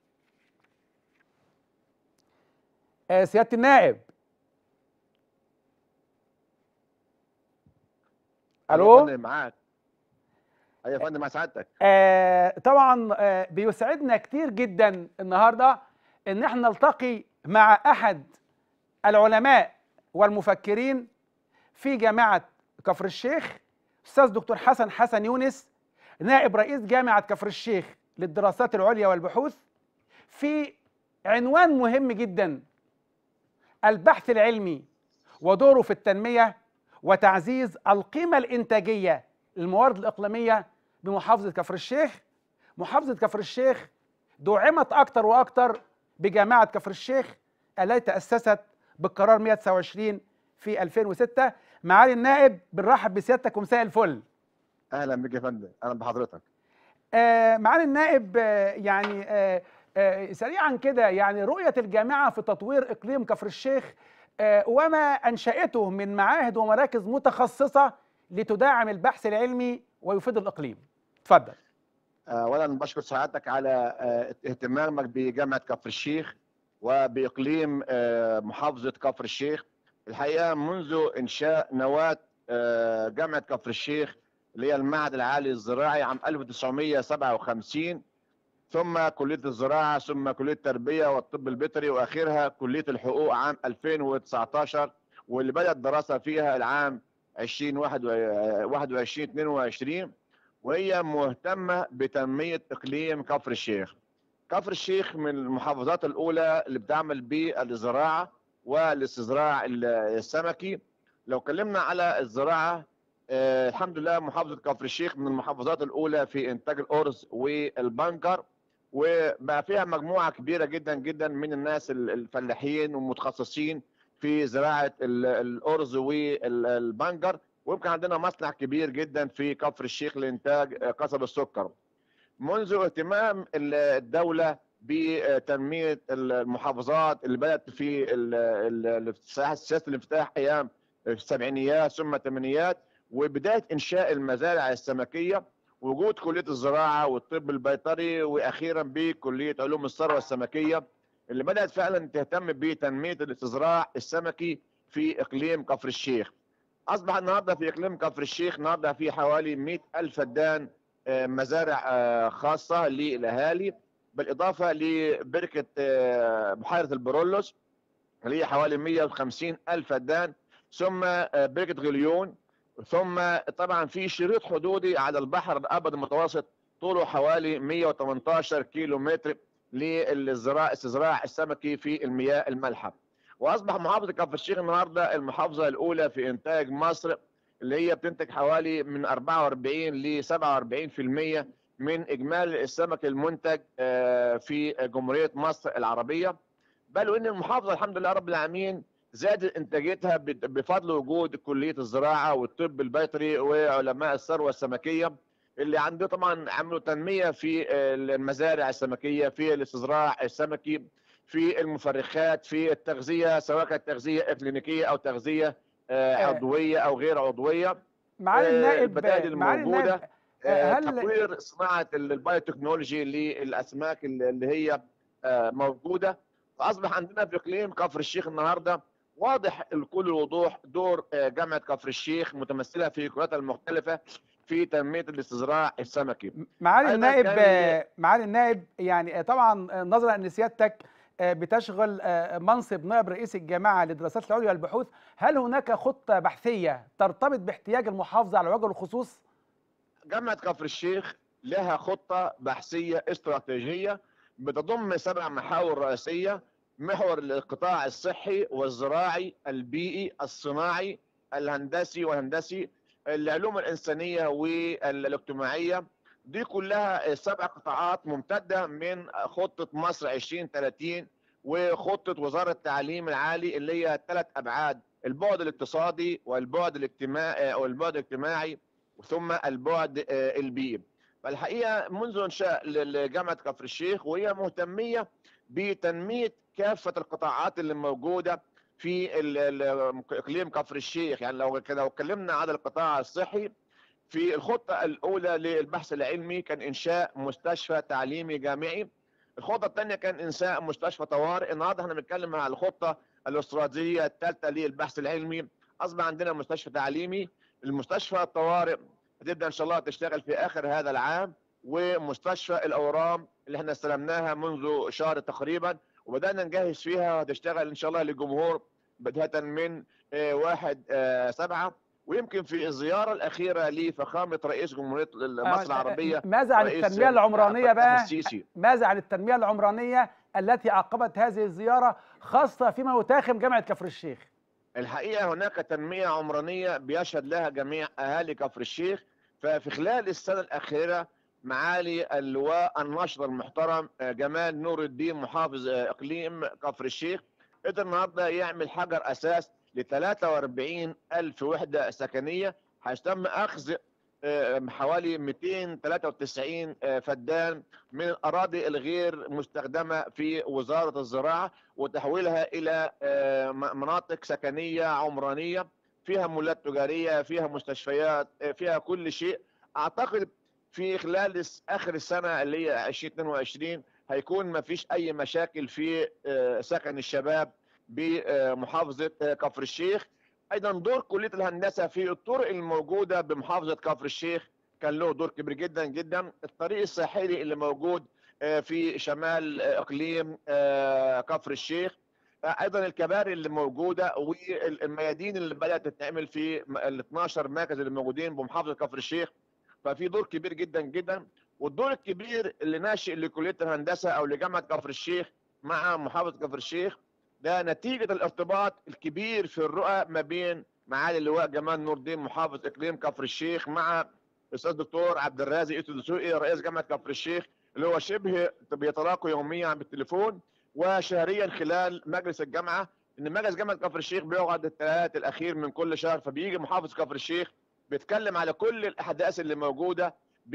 Speaker 1: آه، سياده النائب.
Speaker 4: أيوة يا
Speaker 1: الو
Speaker 4: فندم معاك ايوه يا فندم مع سعادتك
Speaker 1: آه طبعا آه بيسعدنا كتير جدا النهارده ان احنا نلتقي مع احد العلماء والمفكرين في جامعه كفر الشيخ استاذ دكتور حسن حسن يونس نائب رئيس جامعه كفر الشيخ للدراسات العليا والبحوث في عنوان مهم جدا البحث العلمي ودوره في التنميه وتعزيز القيمه الانتاجيه للموارد الاقليميه بمحافظه كفر الشيخ محافظه كفر الشيخ دعمت اكتر واكتر بجامعه كفر الشيخ التي تاسست بالقرار 129 في 2006 معالي النائب بنرحب بسيادتك ومساء الفل
Speaker 4: اهلا بك يا فندم اهلا بحضرتك
Speaker 1: آه معالي النائب آه يعني آه آه سريعا كده يعني رؤيه الجامعه في تطوير اقليم كفر الشيخ آه وما انشاته من معاهد ومراكز متخصصه لتدعم البحث العلمي ويفيد الاقليم اتفضل
Speaker 4: اولا بشكر سعادتك على آه، اهتمامك بجامعه كفر الشيخ وباقليم آه، محافظه كفر الشيخ الحقيقه منذ انشاء نواه آه، جامعه كفر الشيخ اللي هي المعهد العالي الزراعي عام 1957 ثم كليه الزراعه ثم كليه التربيه والطب البيطري واخرها كليه الحقوق عام 2019 واللي بدات الدراسه فيها العام 2021 22 وهي مهتمه بتنميه اقليم كفر الشيخ. كفر الشيخ من المحافظات الاولى اللي بتعمل بالزراعه والاستزراع ال- السمكي. لو اتكلمنا على الزراعه آه الحمد لله محافظه كفر الشيخ من المحافظات الاولى في انتاج الارز والبنكر وبقى فيها مجموعه كبيره جدا جدا من الناس ال- الفلاحين والمتخصصين في زراعه ال- الارز والبنجر ويمكن عندنا مصنع كبير جدا في كفر الشيخ لانتاج آه، قصب السكر. منذ اهتمام ال- الدوله بتنميه المحافظات اللي بدات في ال- ال- الافتتاح سياسه الانفتاح ايام السبعينيات ثم الثمانينيات وبدايه انشاء المزارع السمكيه وجود كليه الزراعه والطب البيطري واخيرا بكليه علوم الثروه السمكيه اللي بدات فعلا تهتم بتنميه الاستزراع السمكي في اقليم كفر الشيخ. اصبح النهارده في اقليم كفر الشيخ النهارده في حوالي 100 الف فدان آه، مزارع آه، خاصه للاهالي بالاضافه لبركه آه، بحيره البرولوس اللي هي حوالي 150 الف فدان ثم آه، بركه غليون ثم طبعا في شريط حدودي على البحر الابيض المتوسط طوله حوالي 118 كيلو متر للزراعه استزراع السمكي في المياه المالحه واصبح محافظه كفر الشيخ النهارده المحافظه الاولى في انتاج مصر اللي هي بتنتج حوالي من 44 ل 47% من اجمالي السمك المنتج آه، في جمهوريه مصر العربيه بل وان المحافظه الحمد لله رب العالمين زادت انتاجيتها بت- بفضل وجود كليه الزراعه والطب البيطري وعلماء الثروه السمكيه اللي عنده طبعا عملوا تنميه في آه، المزارع السمكيه في الاستزراع السمكي في المفرخات في التغذيه سواء كانت تغذيه اكلينيكيه او تغذيه آه،
Speaker 1: آه.
Speaker 4: عضويه او غير عضويه
Speaker 1: معالي
Speaker 4: آه،
Speaker 1: النائب
Speaker 4: البدائل
Speaker 1: معالي النائب
Speaker 4: الموجودة.
Speaker 1: آه،
Speaker 4: آه،
Speaker 1: هل
Speaker 4: تطوير صناعه ال- البايوتكنولوجي للاسماك اللي اللي هي آه، موجوده فاصبح عندنا في اقليم كفر الشيخ النهارده واضح لكل الوضوح دور آه، جامعه كفر الشيخ متمثله في قراتها المختلفه في تنميه الاستزراع السمكي
Speaker 1: معالي
Speaker 4: أيضاً
Speaker 1: النائب
Speaker 4: كان-
Speaker 1: آه، معالي النائب يعني آه، طبعا آه، نظرا ان سيادتك آه، بتشغل آه، منصب نائب رئيس الجامعه للدراسات العليا والبحوث هل هناك خطه بحثيه ترتبط باحتياج المحافظه على وجه الخصوص
Speaker 4: جامعه كفر الشيخ لها خطه بحثيه استراتيجيه بتضم سبع محاور رئيسيه محور القطاع الصحي والزراعي البيئي الصناعي الهندسي والهندسي العلوم الانسانيه والاجتماعيه دي كلها سبع قطاعات ممتده من خطه مصر 2030 وخطه وزاره التعليم العالي اللي هي ثلاث ابعاد البعد الاقتصادي والبعد الاجتماعي والبعد الاجتماعي ثم البعد آه، البيئي فالحقيقه منذ انشاء ل- لجامعه كفر الشيخ وهي مهتميه بتنميه كافه القطاعات اللي موجوده في ال- ال- اقليم كفر الشيخ يعني لو كده لو اتكلمنا على القطاع الصحي في الخطه الاولى للبحث العلمي كان انشاء مستشفى تعليمي جامعي الخطه الثانيه كان انشاء مستشفى طوارئ النهارده احنا بنتكلم على الخطه الاستراتيجيه الثالثه للبحث العلمي اصبح عندنا مستشفى تعليمي المستشفى الطوارئ هتبدا ان شاء الله تشتغل في اخر هذا العام ومستشفى الاورام اللي احنا استلمناها منذ شهر تقريبا وبدانا نجهز فيها وهتشتغل ان شاء الله للجمهور بدايه من آه، واحد آه، سبعة ويمكن في الزياره الاخيره لفخامه رئيس جمهوريه مصر العربيه
Speaker 1: ماذا عن
Speaker 4: رئيس
Speaker 1: التنميه العمرانيه
Speaker 4: فتح
Speaker 1: بقى
Speaker 4: السيسي
Speaker 1: ماذا عن التنميه العمرانيه التي عقبت هذه الزياره خاصه فيما يتاخم جامعه كفر الشيخ
Speaker 4: الحقيقه هناك تنميه عمرانيه بيشهد لها جميع اهالي كفر الشيخ ففي خلال السنه الاخيره معالي اللواء الناشط المحترم آه، جمال نور الدين محافظ آه، اقليم كفر الشيخ قدر النهارده يعمل حجر اساس ل 43 الف وحده سكنيه هيتم اخذ آه، حوالي 293 آه، فدان من الاراضي الغير مستخدمه في وزاره الزراعه وتحويلها الى آه، م- مناطق سكنيه عمرانيه فيها مولات تجاريه فيها مستشفيات آه، فيها كل شيء اعتقد في خلال الس- اخر السنه اللي هي 2022 هيكون ما فيش اي مشاكل في آه، سكن الشباب بمحافظه آه، كفر الشيخ ايضا دور كليه الهندسه في الطرق الموجوده بمحافظه كفر الشيخ كان له دور كبير جدا جدا الطريق الساحلي اللي موجود آه، في شمال آه، اقليم آه، كفر الشيخ آه، ايضا الكباري اللي موجوده والميادين اللي بدات تتعمل في م- ال 12 مركز اللي موجودين بمحافظه كفر الشيخ ففي دور كبير جدا جدا والدور الكبير اللي ناشئ لكليه الهندسه او لجامعه كفر الشيخ مع محافظه كفر الشيخ ده نتيجه الارتباط الكبير في الرؤى ما بين معالي اللواء جمال نور الدين محافظ اقليم كفر الشيخ مع الاستاذ دكتور عبد الرازق يوسف دسوقي رئيس جامعه كفر الشيخ اللي هو شبه بيتلاقوا يوميا بالتليفون وشهريا خلال مجلس الجامعه ان مجلس جامعه كفر الشيخ بيقعد الثلاث الاخير من كل شهر فبيجي محافظ كفر الشيخ بيتكلم على كل الاحداث اللي موجوده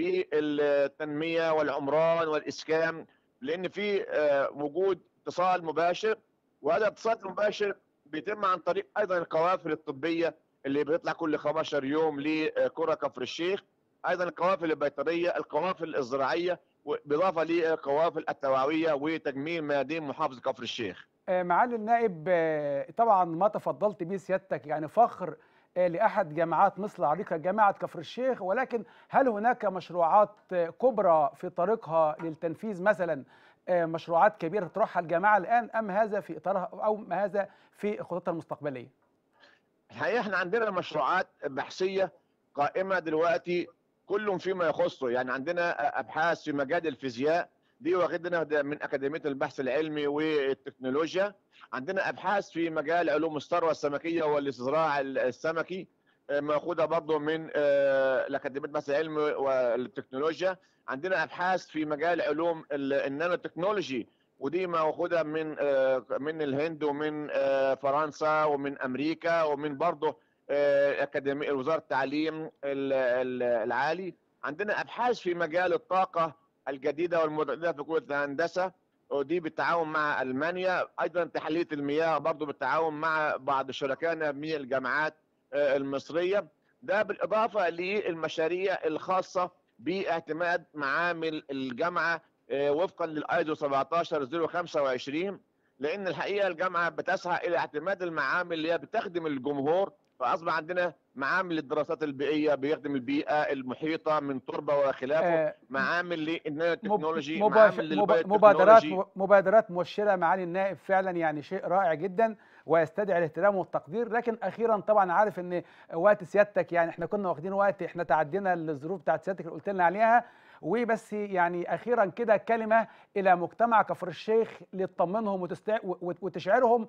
Speaker 4: بالتنميه والعمران والاسكان لان في آه، وجود اتصال مباشر وهذا الاتصال المباشر بيتم عن طريق ايضا القوافل الطبيه اللي بتطلع كل 15 يوم لقرى كفر الشيخ ايضا القوافل البيطريه القوافل الزراعيه بالاضافه للقوافل التوعويه وتجميل ميادين محافظه كفر الشيخ
Speaker 1: آه، معالي النائب آه، طبعا ما تفضلت به سيادتك يعني فخر آه، لاحد جامعات مصر العريقه جامعه كفر الشيخ ولكن هل هناك مشروعات آه، كبرى في طريقها للتنفيذ مثلا آه، مشروعات كبيره تطرحها الجامعه الان ام هذا في اطارها او ما هذا في خططها المستقبليه؟
Speaker 4: الحقيقه احنا عندنا مشروعات بحثيه قائمه دلوقتي كل فيما يخصه يعني عندنا ابحاث في مجال الفيزياء دي واخدنا ده من اكاديميه البحث العلمي والتكنولوجيا عندنا ابحاث في مجال علوم الثروه السمكيه والاستزراع السمكي آه، ماخوذه برضه من آه، الاكاديميه البحث العلمي والتكنولوجيا عندنا ابحاث في مجال علوم ال- النانو تكنولوجي ودي ماخوذه من آه، من الهند ومن آه، فرنسا ومن امريكا ومن برضه آه، اكاديميه وزاره التعليم ال- ال- العالي عندنا ابحاث في مجال الطاقه الجديده والمتجدده في كليه الهندسه ودي بالتعاون مع المانيا ايضا تحليه المياه برضه بالتعاون مع بعض شركائنا من الجامعات آه، المصريه ده بالاضافه للمشاريع الخاصه باعتماد معامل الجامعه آه، وفقا للايزو 17025 لان الحقيقه الجامعه بتسعى الى اعتماد المعامل اللي هي بتخدم الجمهور فاصبح عندنا معامل للدراسات البيئيه بيخدم البيئه المحيطه من تربه وخلافه
Speaker 1: آه،
Speaker 4: معامل للنانو تكنولوجي
Speaker 1: مباش-
Speaker 4: معامل
Speaker 1: مب-
Speaker 4: للبايو
Speaker 1: مبادرات
Speaker 4: تكنولوجي.
Speaker 1: مبادرات مؤشره معالي النائب فعلا يعني شيء رائع جدا ويستدعي الاهتمام والتقدير لكن اخيرا طبعا عارف ان وقت سيادتك يعني احنا كنا واخدين وقت احنا تعدينا الظروف بتاعت سيادتك اللي قلت لنا عليها وبس يعني اخيرا كده كلمه الى مجتمع كفر الشيخ لتطمنهم وتستع... وت- وتشعرهم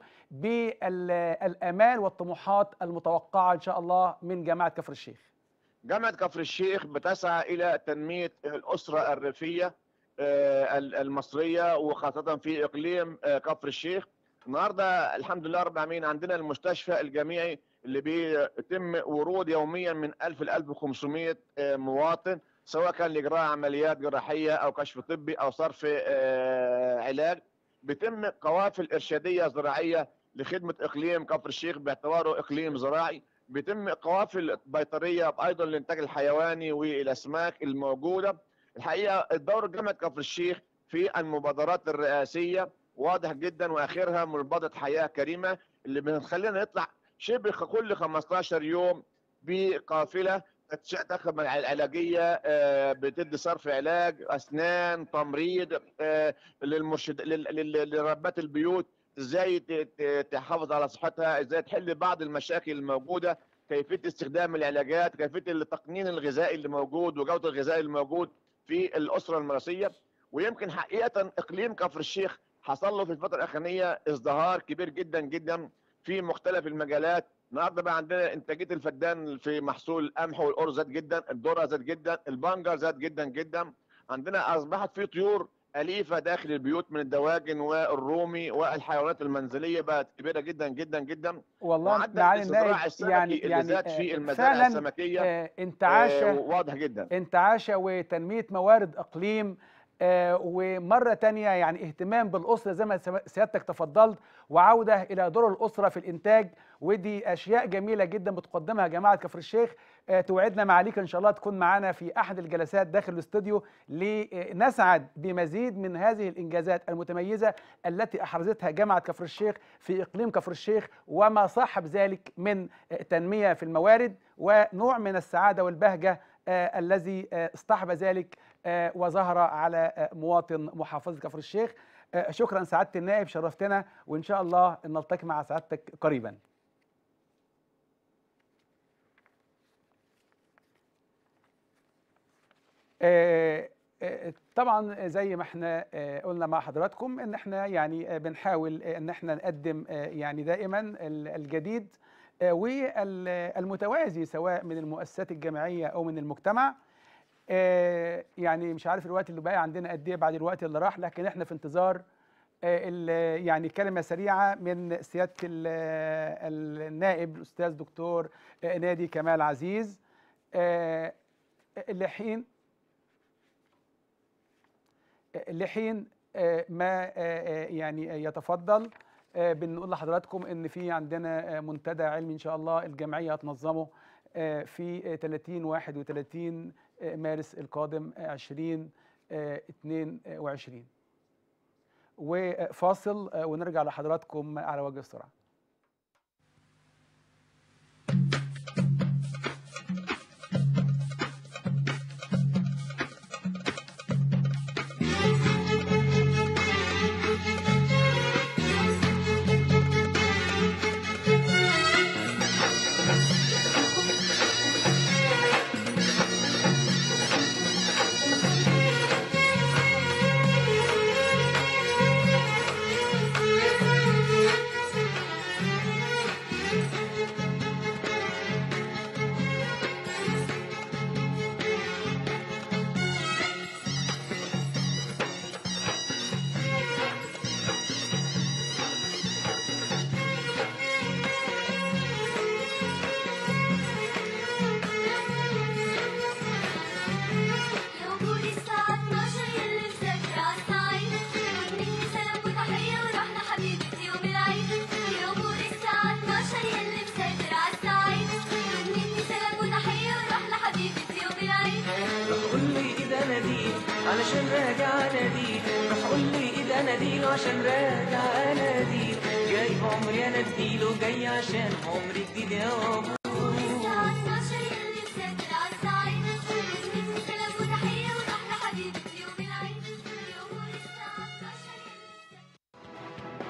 Speaker 1: بالامال والطموحات المتوقعه ان شاء الله من جامعه كفر الشيخ.
Speaker 4: جامعة كفر الشيخ بتسعى إلى تنمية الأسرة الريفية آه، المصرية وخاصة في إقليم آه، كفر الشيخ النهاردة الحمد لله رب العالمين عندنا المستشفى الجامعي اللي بيتم ورود يوميا من 1000 ل 1500 آه، مواطن سواء كان لإجراء عمليات جراحية أو كشف طبي أو صرف آه، علاج بيتم قوافل إرشادية زراعية لخدمة إقليم كفر الشيخ باعتباره إقليم زراعي بيتم قوافل بيطريه ايضا للانتاج الحيواني والاسماك الموجوده الحقيقه الدور جامعه كفر الشيخ في المبادرات الرئاسيه واضح جدا واخرها مبادره حياه كريمه اللي بتخلينا نطلع شبه كل 15 يوم بقافله تخدم العلاجيه آه، بتدي صرف علاج اسنان تمريض آه، للمرشد لل- لل- لربات البيوت ازاي ت- ت- تحافظ على صحتها ازاي تحل بعض المشاكل الموجوده كيفيه استخدام العلاجات كيفيه التقنين الغذائي اللي موجود وجوده الغذاء الموجود في الاسره المراسيه ويمكن حقيقه اقليم كفر الشيخ حصل له في الفتره الاخرانيه ازدهار كبير جدا جدا في مختلف المجالات النهارده بقى عندنا انتاجيه الفدان في محصول القمح والارز زاد جدا الذره زاد جدا البنجر زاد جدا جدا عندنا اصبحت في طيور أليفة داخل البيوت من الدواجن والرومي والحيوانات المنزلية بقت كبيرة جدا جدا جدا
Speaker 1: والله
Speaker 4: معدل
Speaker 1: معالي
Speaker 4: الاستزراع
Speaker 1: النائب
Speaker 4: السمكي
Speaker 1: يعني
Speaker 4: اللي
Speaker 1: يعني
Speaker 4: زاد
Speaker 1: آه،
Speaker 4: في المزارع
Speaker 1: فعلا
Speaker 4: السمكية
Speaker 1: آه، انتعاشه
Speaker 4: آه، واضح جدا
Speaker 1: انتعاشة وتنمية موارد إقليم آه، ومرة تانية يعني اهتمام بالأسرة زي ما سم- سيادتك تفضلت وعودة إلى دور الأسرة في الإنتاج ودي أشياء جميلة جدا بتقدمها جماعة كفر الشيخ آه، توعدنا معاليك إن شاء الله تكون معانا في أحد الجلسات داخل الاستوديو لنسعد بمزيد من هذه الإنجازات المتميزة التي أحرزتها جامعة كفر الشيخ في إقليم كفر الشيخ وما صاحب ذلك من آه، تنمية في الموارد ونوع من السعادة والبهجة آه، الذي آه، اصطحب ذلك آه، وظهر على آه، مواطن محافظة كفر الشيخ آه، شكرا سعادة النائب شرفتنا وإن شاء الله نلتقي مع سعادتك قريبا آه، آه، طبعا زي ما احنا آه، قلنا مع حضراتكم ان احنا يعني آه، بنحاول آه، ان احنا نقدم آه، يعني دائما ال- الجديد آه، والمتوازي سواء من المؤسسات الجامعيه او من المجتمع آه، يعني مش عارف الوقت اللي باقي عندنا قد ايه بعد الوقت اللي راح لكن احنا في انتظار آه، ال- يعني كلمه سريعه من سياده ال- النائب الاستاذ دكتور آه، نادي كمال عزيز آه، لحين لحين آه، ما آه، آه، يعني يتفضل آه، بنقول لحضراتكم ان في عندنا آه، منتدى علمي ان شاء الله الجمعيه هتنظمه آه، في آه، 30 31 آه، مارس القادم آه، 2022 وفاصل آه، ونرجع لحضراتكم على وجه السرعه
Speaker 5: علشان راجع اناديله روح قول لي اذا اناديله عشان راجع اناديله جاي عمري انا اديله جاي عشان عمري جديد يا ابو
Speaker 6: الساعة 12 يلي مسافر عالصعيد مني سلام وتحية ونحن حبيبي يوم العيد كل يوم الساعة 12 يلي مسافر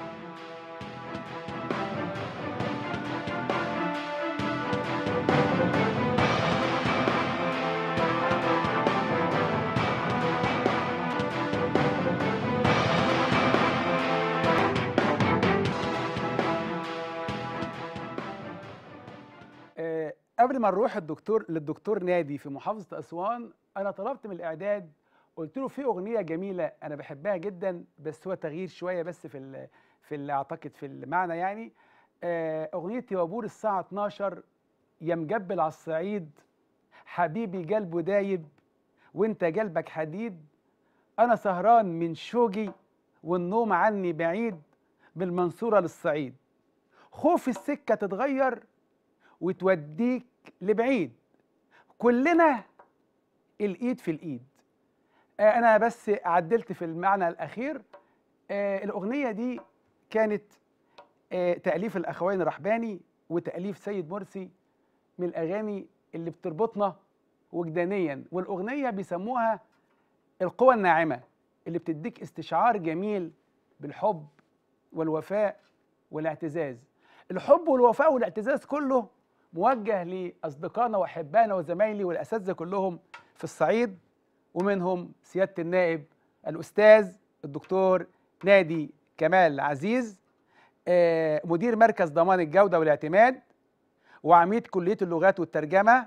Speaker 1: آه، قبل ما نروح الدكتور للدكتور نادي في محافظه اسوان انا طلبت من الاعداد قلت له في اغنيه جميله انا بحبها جدا بس هو تغيير شويه بس في ال في اللي اعتقد في المعنى يعني آه، اغنيه يوابور الساعه 12 يا مجبل على الصعيد حبيبي قلبه دايب وانت قلبك حديد انا سهران من شوقي والنوم عني بعيد من المنصوره للصعيد خوف السكه تتغير وتوديك لبعيد كلنا الايد في الايد آه، انا بس عدلت في المعنى الاخير آه، الاغنيه دي كانت آه، تاليف الاخوين رحباني وتاليف سيد مرسي من الاغاني اللي بتربطنا وجدانيا والاغنيه بيسموها القوى الناعمه اللي بتديك استشعار جميل بالحب والوفاء والاعتزاز الحب والوفاء والاعتزاز كله موجه لاصدقائنا واحبائنا وزمايلي والاساتذه كلهم في الصعيد ومنهم سياده النائب الاستاذ الدكتور نادي كمال عزيز آه، مدير مركز ضمان الجوده والاعتماد وعميد كليه اللغات والترجمه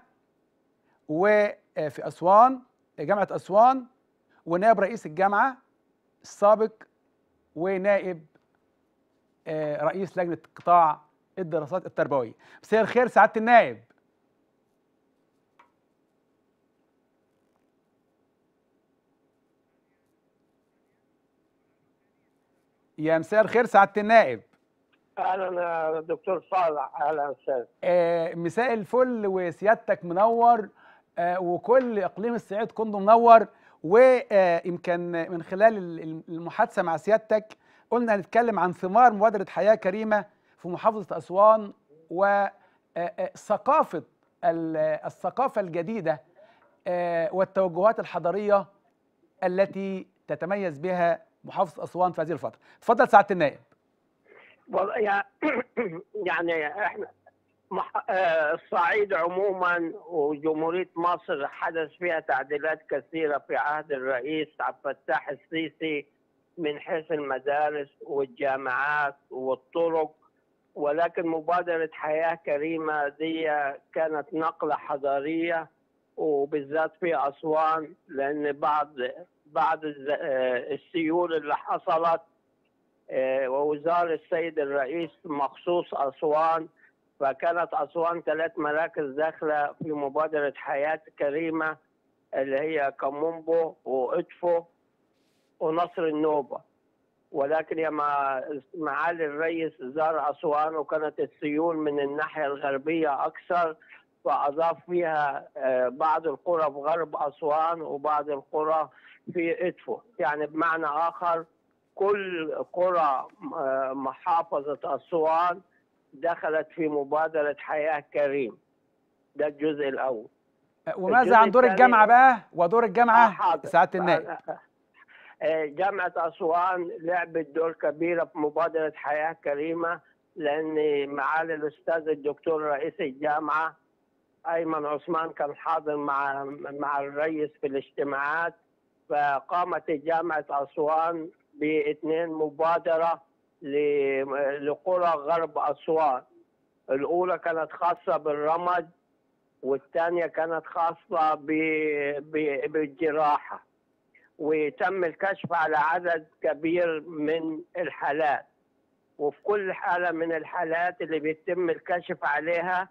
Speaker 1: وفي اسوان جامعه اسوان ونائب رئيس الجامعه السابق ونائب آه، رئيس لجنه قطاع الدراسات التربويه مساء الخير سعاده النائب يا مساء الخير سعاده النائب
Speaker 3: اهلا يا دكتور صالح اهلا وسهلا
Speaker 1: آه، مساء الفل وسيادتك منور آه، وكل اقليم الصعيد كله منور ويمكن من خلال ال- ال- المحادثه مع سيادتك قلنا هنتكلم عن ثمار مبادره حياه كريمه في محافظه اسوان وثقافه الثقافه الجديده آه، والتوجهات الحضاريه التي تتميز بها محافظه اسوان في هذه الفتره. اتفضل سعاده النائب.
Speaker 3: والله يع- يعني احنا مح... آه، الصعيد عموما وجمهوريه مصر حدث فيها تعديلات كثيره في عهد الرئيس عبد الفتاح السيسي من حيث المدارس والجامعات والطرق ولكن مبادره حياه كريمه دي كانت نقله حضاريه وبالذات في اسوان لان بعض بعض الز- آه، السيول اللي حصلت آه، ووزار السيد الرئيس مخصوص أسوان فكانت أسوان ثلاث مراكز داخلة في مبادرة حياة كريمة اللي هي كمومبو وإدفو ونصر النوبة ولكن يا مع معالي الرئيس زار أسوان وكانت السيول من الناحية الغربية أكثر فأضاف فيها آه، بعض القرى في غرب أسوان وبعض القرى في إدفو يعني بمعنى آخر كل قرى آه، محافظة أسوان دخلت في مبادرة حياة كريم ده الجزء الأول
Speaker 1: وماذا
Speaker 3: الجزء
Speaker 1: عن دور
Speaker 3: الثاني-
Speaker 1: الجامعه بقى ودور
Speaker 3: آه،
Speaker 1: الجامعه
Speaker 3: حاضر.
Speaker 1: سعاده النائب
Speaker 3: آه، جامعة أسوان لعبت دور كبير في مبادرة حياة كريمة لأن معالي الأستاذ الدكتور رئيس الجامعة أيمن عثمان كان حاضر مع مع الرئيس في الاجتماعات فقامت جامعة أسوان باثنين مبادرة ل- لقرى غرب أسوان الأولى كانت خاصة بالرمد والثانية كانت خاصة ب- ب- بالجراحة وتم الكشف على عدد كبير من الحالات وفي كل حالة من الحالات اللي بيتم الكشف عليها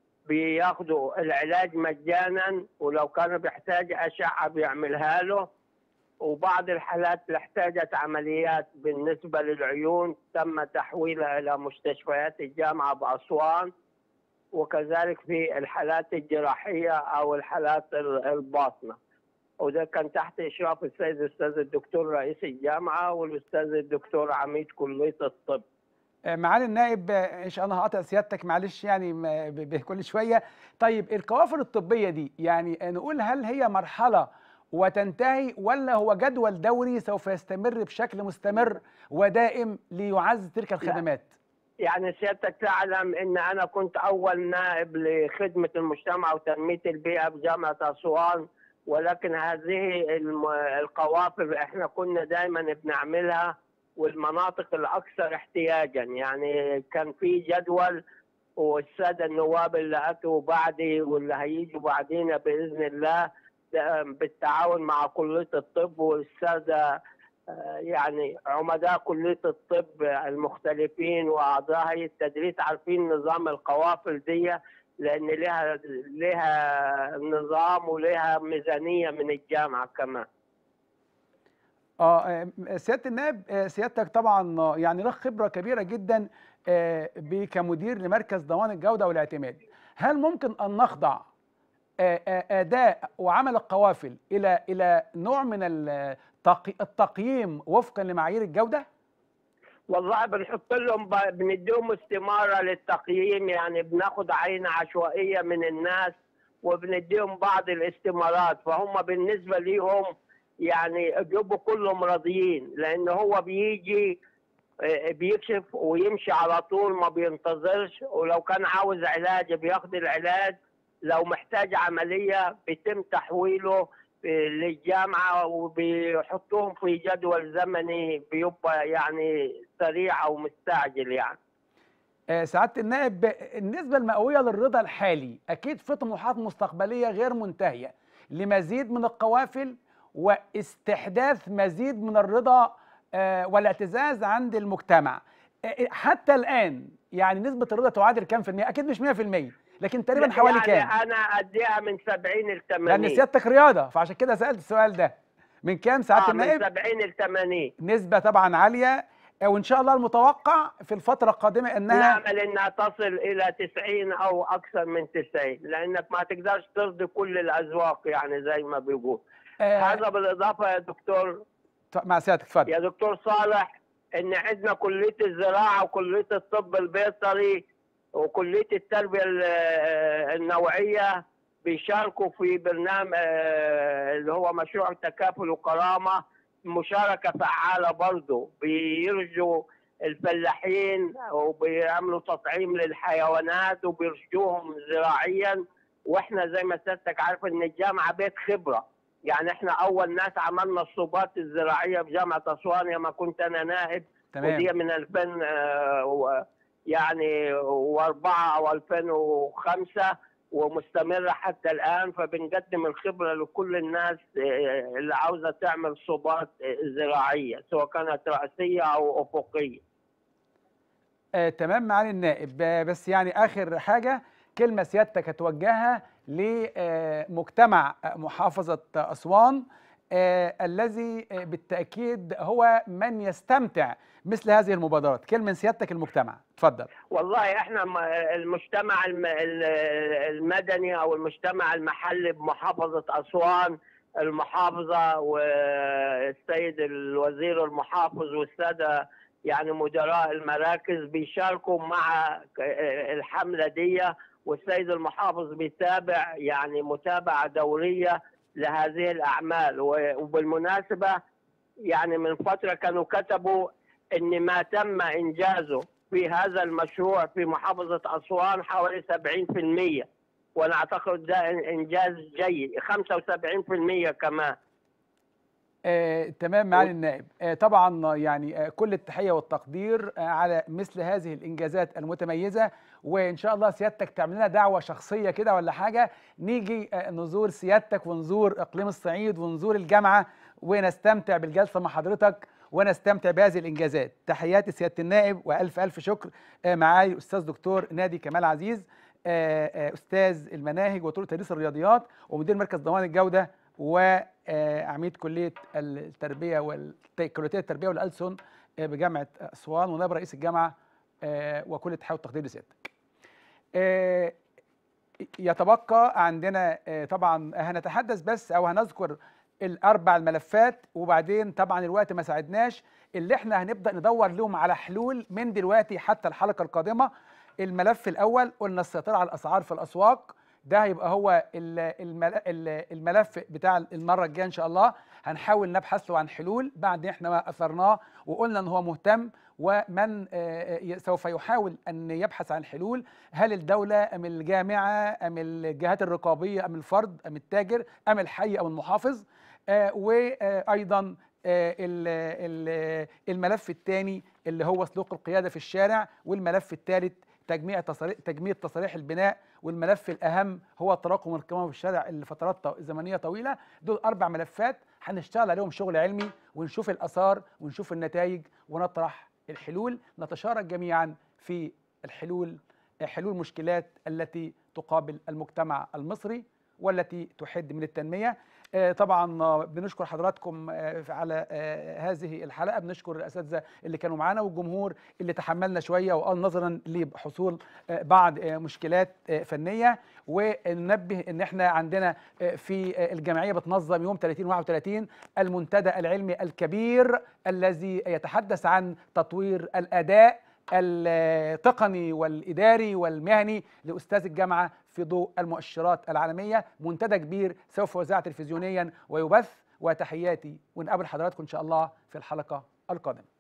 Speaker 3: بياخدوا العلاج مجانا ولو كان بيحتاج أشعة بيعملها له وبعض الحالات اللي احتاجت عمليات بالنسبة للعيون تم تحويلها إلى مستشفيات الجامعة بأسوان وكذلك في الحالات الجراحية أو الحالات ال- الباطنة
Speaker 7: وده كان تحت اشراف السيد الاستاذ الدكتور رئيس الجامعه والاستاذ الدكتور عميد كليه الطب
Speaker 1: آه، معالي النائب آه، ايش انا هقاطع سيادتك معلش يعني ما- ب- ب- كل شويه طيب القوافل الطبيه دي يعني نقول هل هي مرحله وتنتهي ولا هو جدول دوري سوف يستمر بشكل مستمر ودائم ليعزز تلك الخدمات
Speaker 7: يعني سيادتك تعلم ان انا كنت اول نائب لخدمه المجتمع وتنميه البيئه بجامعه اسوان ولكن هذه الم- القوافل احنا كنا دائما بنعملها والمناطق الاكثر احتياجا يعني كان في جدول والساده النواب اللي اتوا بعدي واللي هيجوا بعدينا باذن الله ده بالتعاون مع كليه الطب والساده آه، يعني عمداء كلية الطب المختلفين وأعضاء هيئة التدريس عارفين نظام القوافل دي لأن لها لها نظام ولها ميزانية من الجامعة كمان
Speaker 1: اه آه، سياده النائب آه، سيادتك طبعا آه، يعني لك خبره كبيره جدا آه، ب- كمدير لمركز ضمان الجوده والاعتماد هل ممكن ان نخضع آه، آه، اداء وعمل القوافل الى الى نوع من التقي- التقييم وفقا لمعايير الجوده
Speaker 7: والله بنحط لهم ب- بنديهم استمارة للتقييم يعني بناخد عينة عشوائية من الناس وبنديهم بعض الاستمارات فهم بالنسبة ليهم يعني بيبقوا كلهم راضيين لأن هو بيجي آه، بيكشف ويمشي على طول ما بينتظرش ولو كان عاوز علاج بياخد العلاج لو محتاج عملية بيتم تحويله آه، للجامعة وبيحطوهم في جدول زمني بيبقى يعني سريع أو مستعجل يعني
Speaker 1: آه، سعاده النائب النسبه المئويه للرضا الحالي اكيد في طموحات مستقبليه غير منتهيه لمزيد من القوافل واستحداث مزيد من الرضا آه، والاعتزاز عند المجتمع آه، حتى الان يعني نسبه الرضا تعادل كام في المية اكيد مش 100% لكن تقريبا حوالي
Speaker 7: يعني
Speaker 1: كام
Speaker 7: أنا أديها من 70 ل 80
Speaker 1: لان سيادتك رياضه فعشان كده سالت السؤال ده من كام سعاده
Speaker 7: آه من
Speaker 1: النائب
Speaker 7: 70 ل 80
Speaker 1: نسبه طبعا عاليه آه، وان شاء الله المتوقع في الفتره القادمه انها
Speaker 7: نعمل انها تصل الى 90 او اكثر من 90 لانك ما تقدرش ترضي كل الاذواق يعني زي ما بيقول
Speaker 1: آه،
Speaker 7: هذا بالاضافه يا دكتور
Speaker 1: مع سيادتك اتفضل
Speaker 7: يا دكتور صالح ان عندنا كليه الزراعه وكليه الطب البيطري وكليه التربيه ال- النوعيه بيشاركوا في برنامج آه، اللي هو مشروع تكافل وكرامه مشاركه فعاله برضه بيرجوا الفلاحين وبيعملوا تطعيم للحيوانات وبيرشدوهم زراعيا واحنا زي ما سيادتك عارف ان الجامعه بيت خبره يعني احنا اول ناس عملنا الصوبات الزراعيه بجامعه اسوان لما كنت انا نائب
Speaker 1: تمام
Speaker 7: ودي من 2000 آه، و- يعني واربعه او 2005 ومستمره حتى الان فبنقدم الخبره لكل الناس آه، اللي عاوزه تعمل صوبات آه، زراعيه سواء كانت راسيه او افقيه.
Speaker 1: آه، تمام معالي النائب آه، بس يعني اخر حاجه كلمه سيادتك هتوجهها لمجتمع محافظه اسوان آه، الذي آه، بالتاكيد هو من يستمتع مثل هذه المبادرات كلمه من سيادتك المجتمع اتفضل
Speaker 7: والله احنا م- المجتمع الم- ال- المدني او المجتمع المحلي بمحافظه اسوان المحافظه والسيد الوزير المحافظ والساده يعني مدراء المراكز بيشاركوا مع ك- الحمله دي والسيد المحافظ بيتابع يعني متابعه دوريه لهذه الاعمال و- وبالمناسبه يعني من فتره كانوا كتبوا ان ما تم انجازه في هذا المشروع في محافظة أسوان حوالي 70% وأنا أعتقد ده إنجاز جيد 75% كمان
Speaker 1: آه، تمام معالي النائب آه، طبعا يعني آه، كل التحيه والتقدير آه، على مثل هذه الانجازات المتميزه وان شاء الله سيادتك تعمل لنا دعوه شخصيه كده ولا حاجه نيجي آه، نزور سيادتك ونزور اقليم الصعيد ونزور الجامعه ونستمتع بالجلسه مع حضرتك ونستمتع بهذه الانجازات تحياتي سياده النائب والف الف شكر آه، معاي استاذ دكتور نادي كمال عزيز آه، آه، استاذ المناهج وطرق تدريس الرياضيات ومدير مركز ضمان الجوده وعميد كليه التربيه والكليه التربيه والألسن آه، بجامعه اسوان ونائب رئيس الجامعه آه، وكل التحيه والتقدير لسيادتك. آه، يتبقى عندنا آه، طبعا هنتحدث بس او هنذكر الاربع الملفات وبعدين طبعا الوقت ما ساعدناش اللي احنا هنبدا ندور لهم على حلول من دلوقتي حتى الحلقه القادمه الملف الاول قلنا السيطره على الاسعار في الاسواق ده هيبقى هو ال- المل- ال- الملف بتاع المره الجايه ان شاء الله هنحاول نبحث له عن حلول بعد احنا ما اثرناه وقلنا ان هو مهتم ومن آه، ي- سوف يحاول ان يبحث عن حلول هل الدوله ام الجامعه ام الجهات الرقابيه ام الفرد ام التاجر ام الحي او المحافظ آه، وايضا آه، ال- ال- الملف الثاني اللي هو سلوك القياده في الشارع والملف الثالث تجميع تصاريح تجميع تصاريح البناء والملف الاهم هو تراكم القمامه في الشارع لفترات طو- زمنيه طويله دول اربع ملفات هنشتغل عليهم شغل علمي ونشوف الاثار ونشوف النتائج ونطرح الحلول نتشارك جميعا في الحلول حلول مشكلات التي تقابل المجتمع المصري والتي تحد من التنميه آه، طبعا آه، بنشكر حضراتكم آه، على آه، هذه الحلقه بنشكر الاساتذه اللي كانوا معانا والجمهور اللي تحملنا شويه وقال نظرا لحصول آه، بعض آه، مشكلات آه، فنيه وننبه ان احنا عندنا آه، في آه، الجمعيه بتنظم يوم 30 31 المنتدى العلمي الكبير الذي يتحدث عن تطوير الاداء التقني والاداري والمهني لاستاذ الجامعه في ضوء المؤشرات العالميه منتدى كبير سوف يذاع تلفزيونيا ويبث وتحياتي ونقابل حضراتكم ان شاء الله في الحلقه القادمه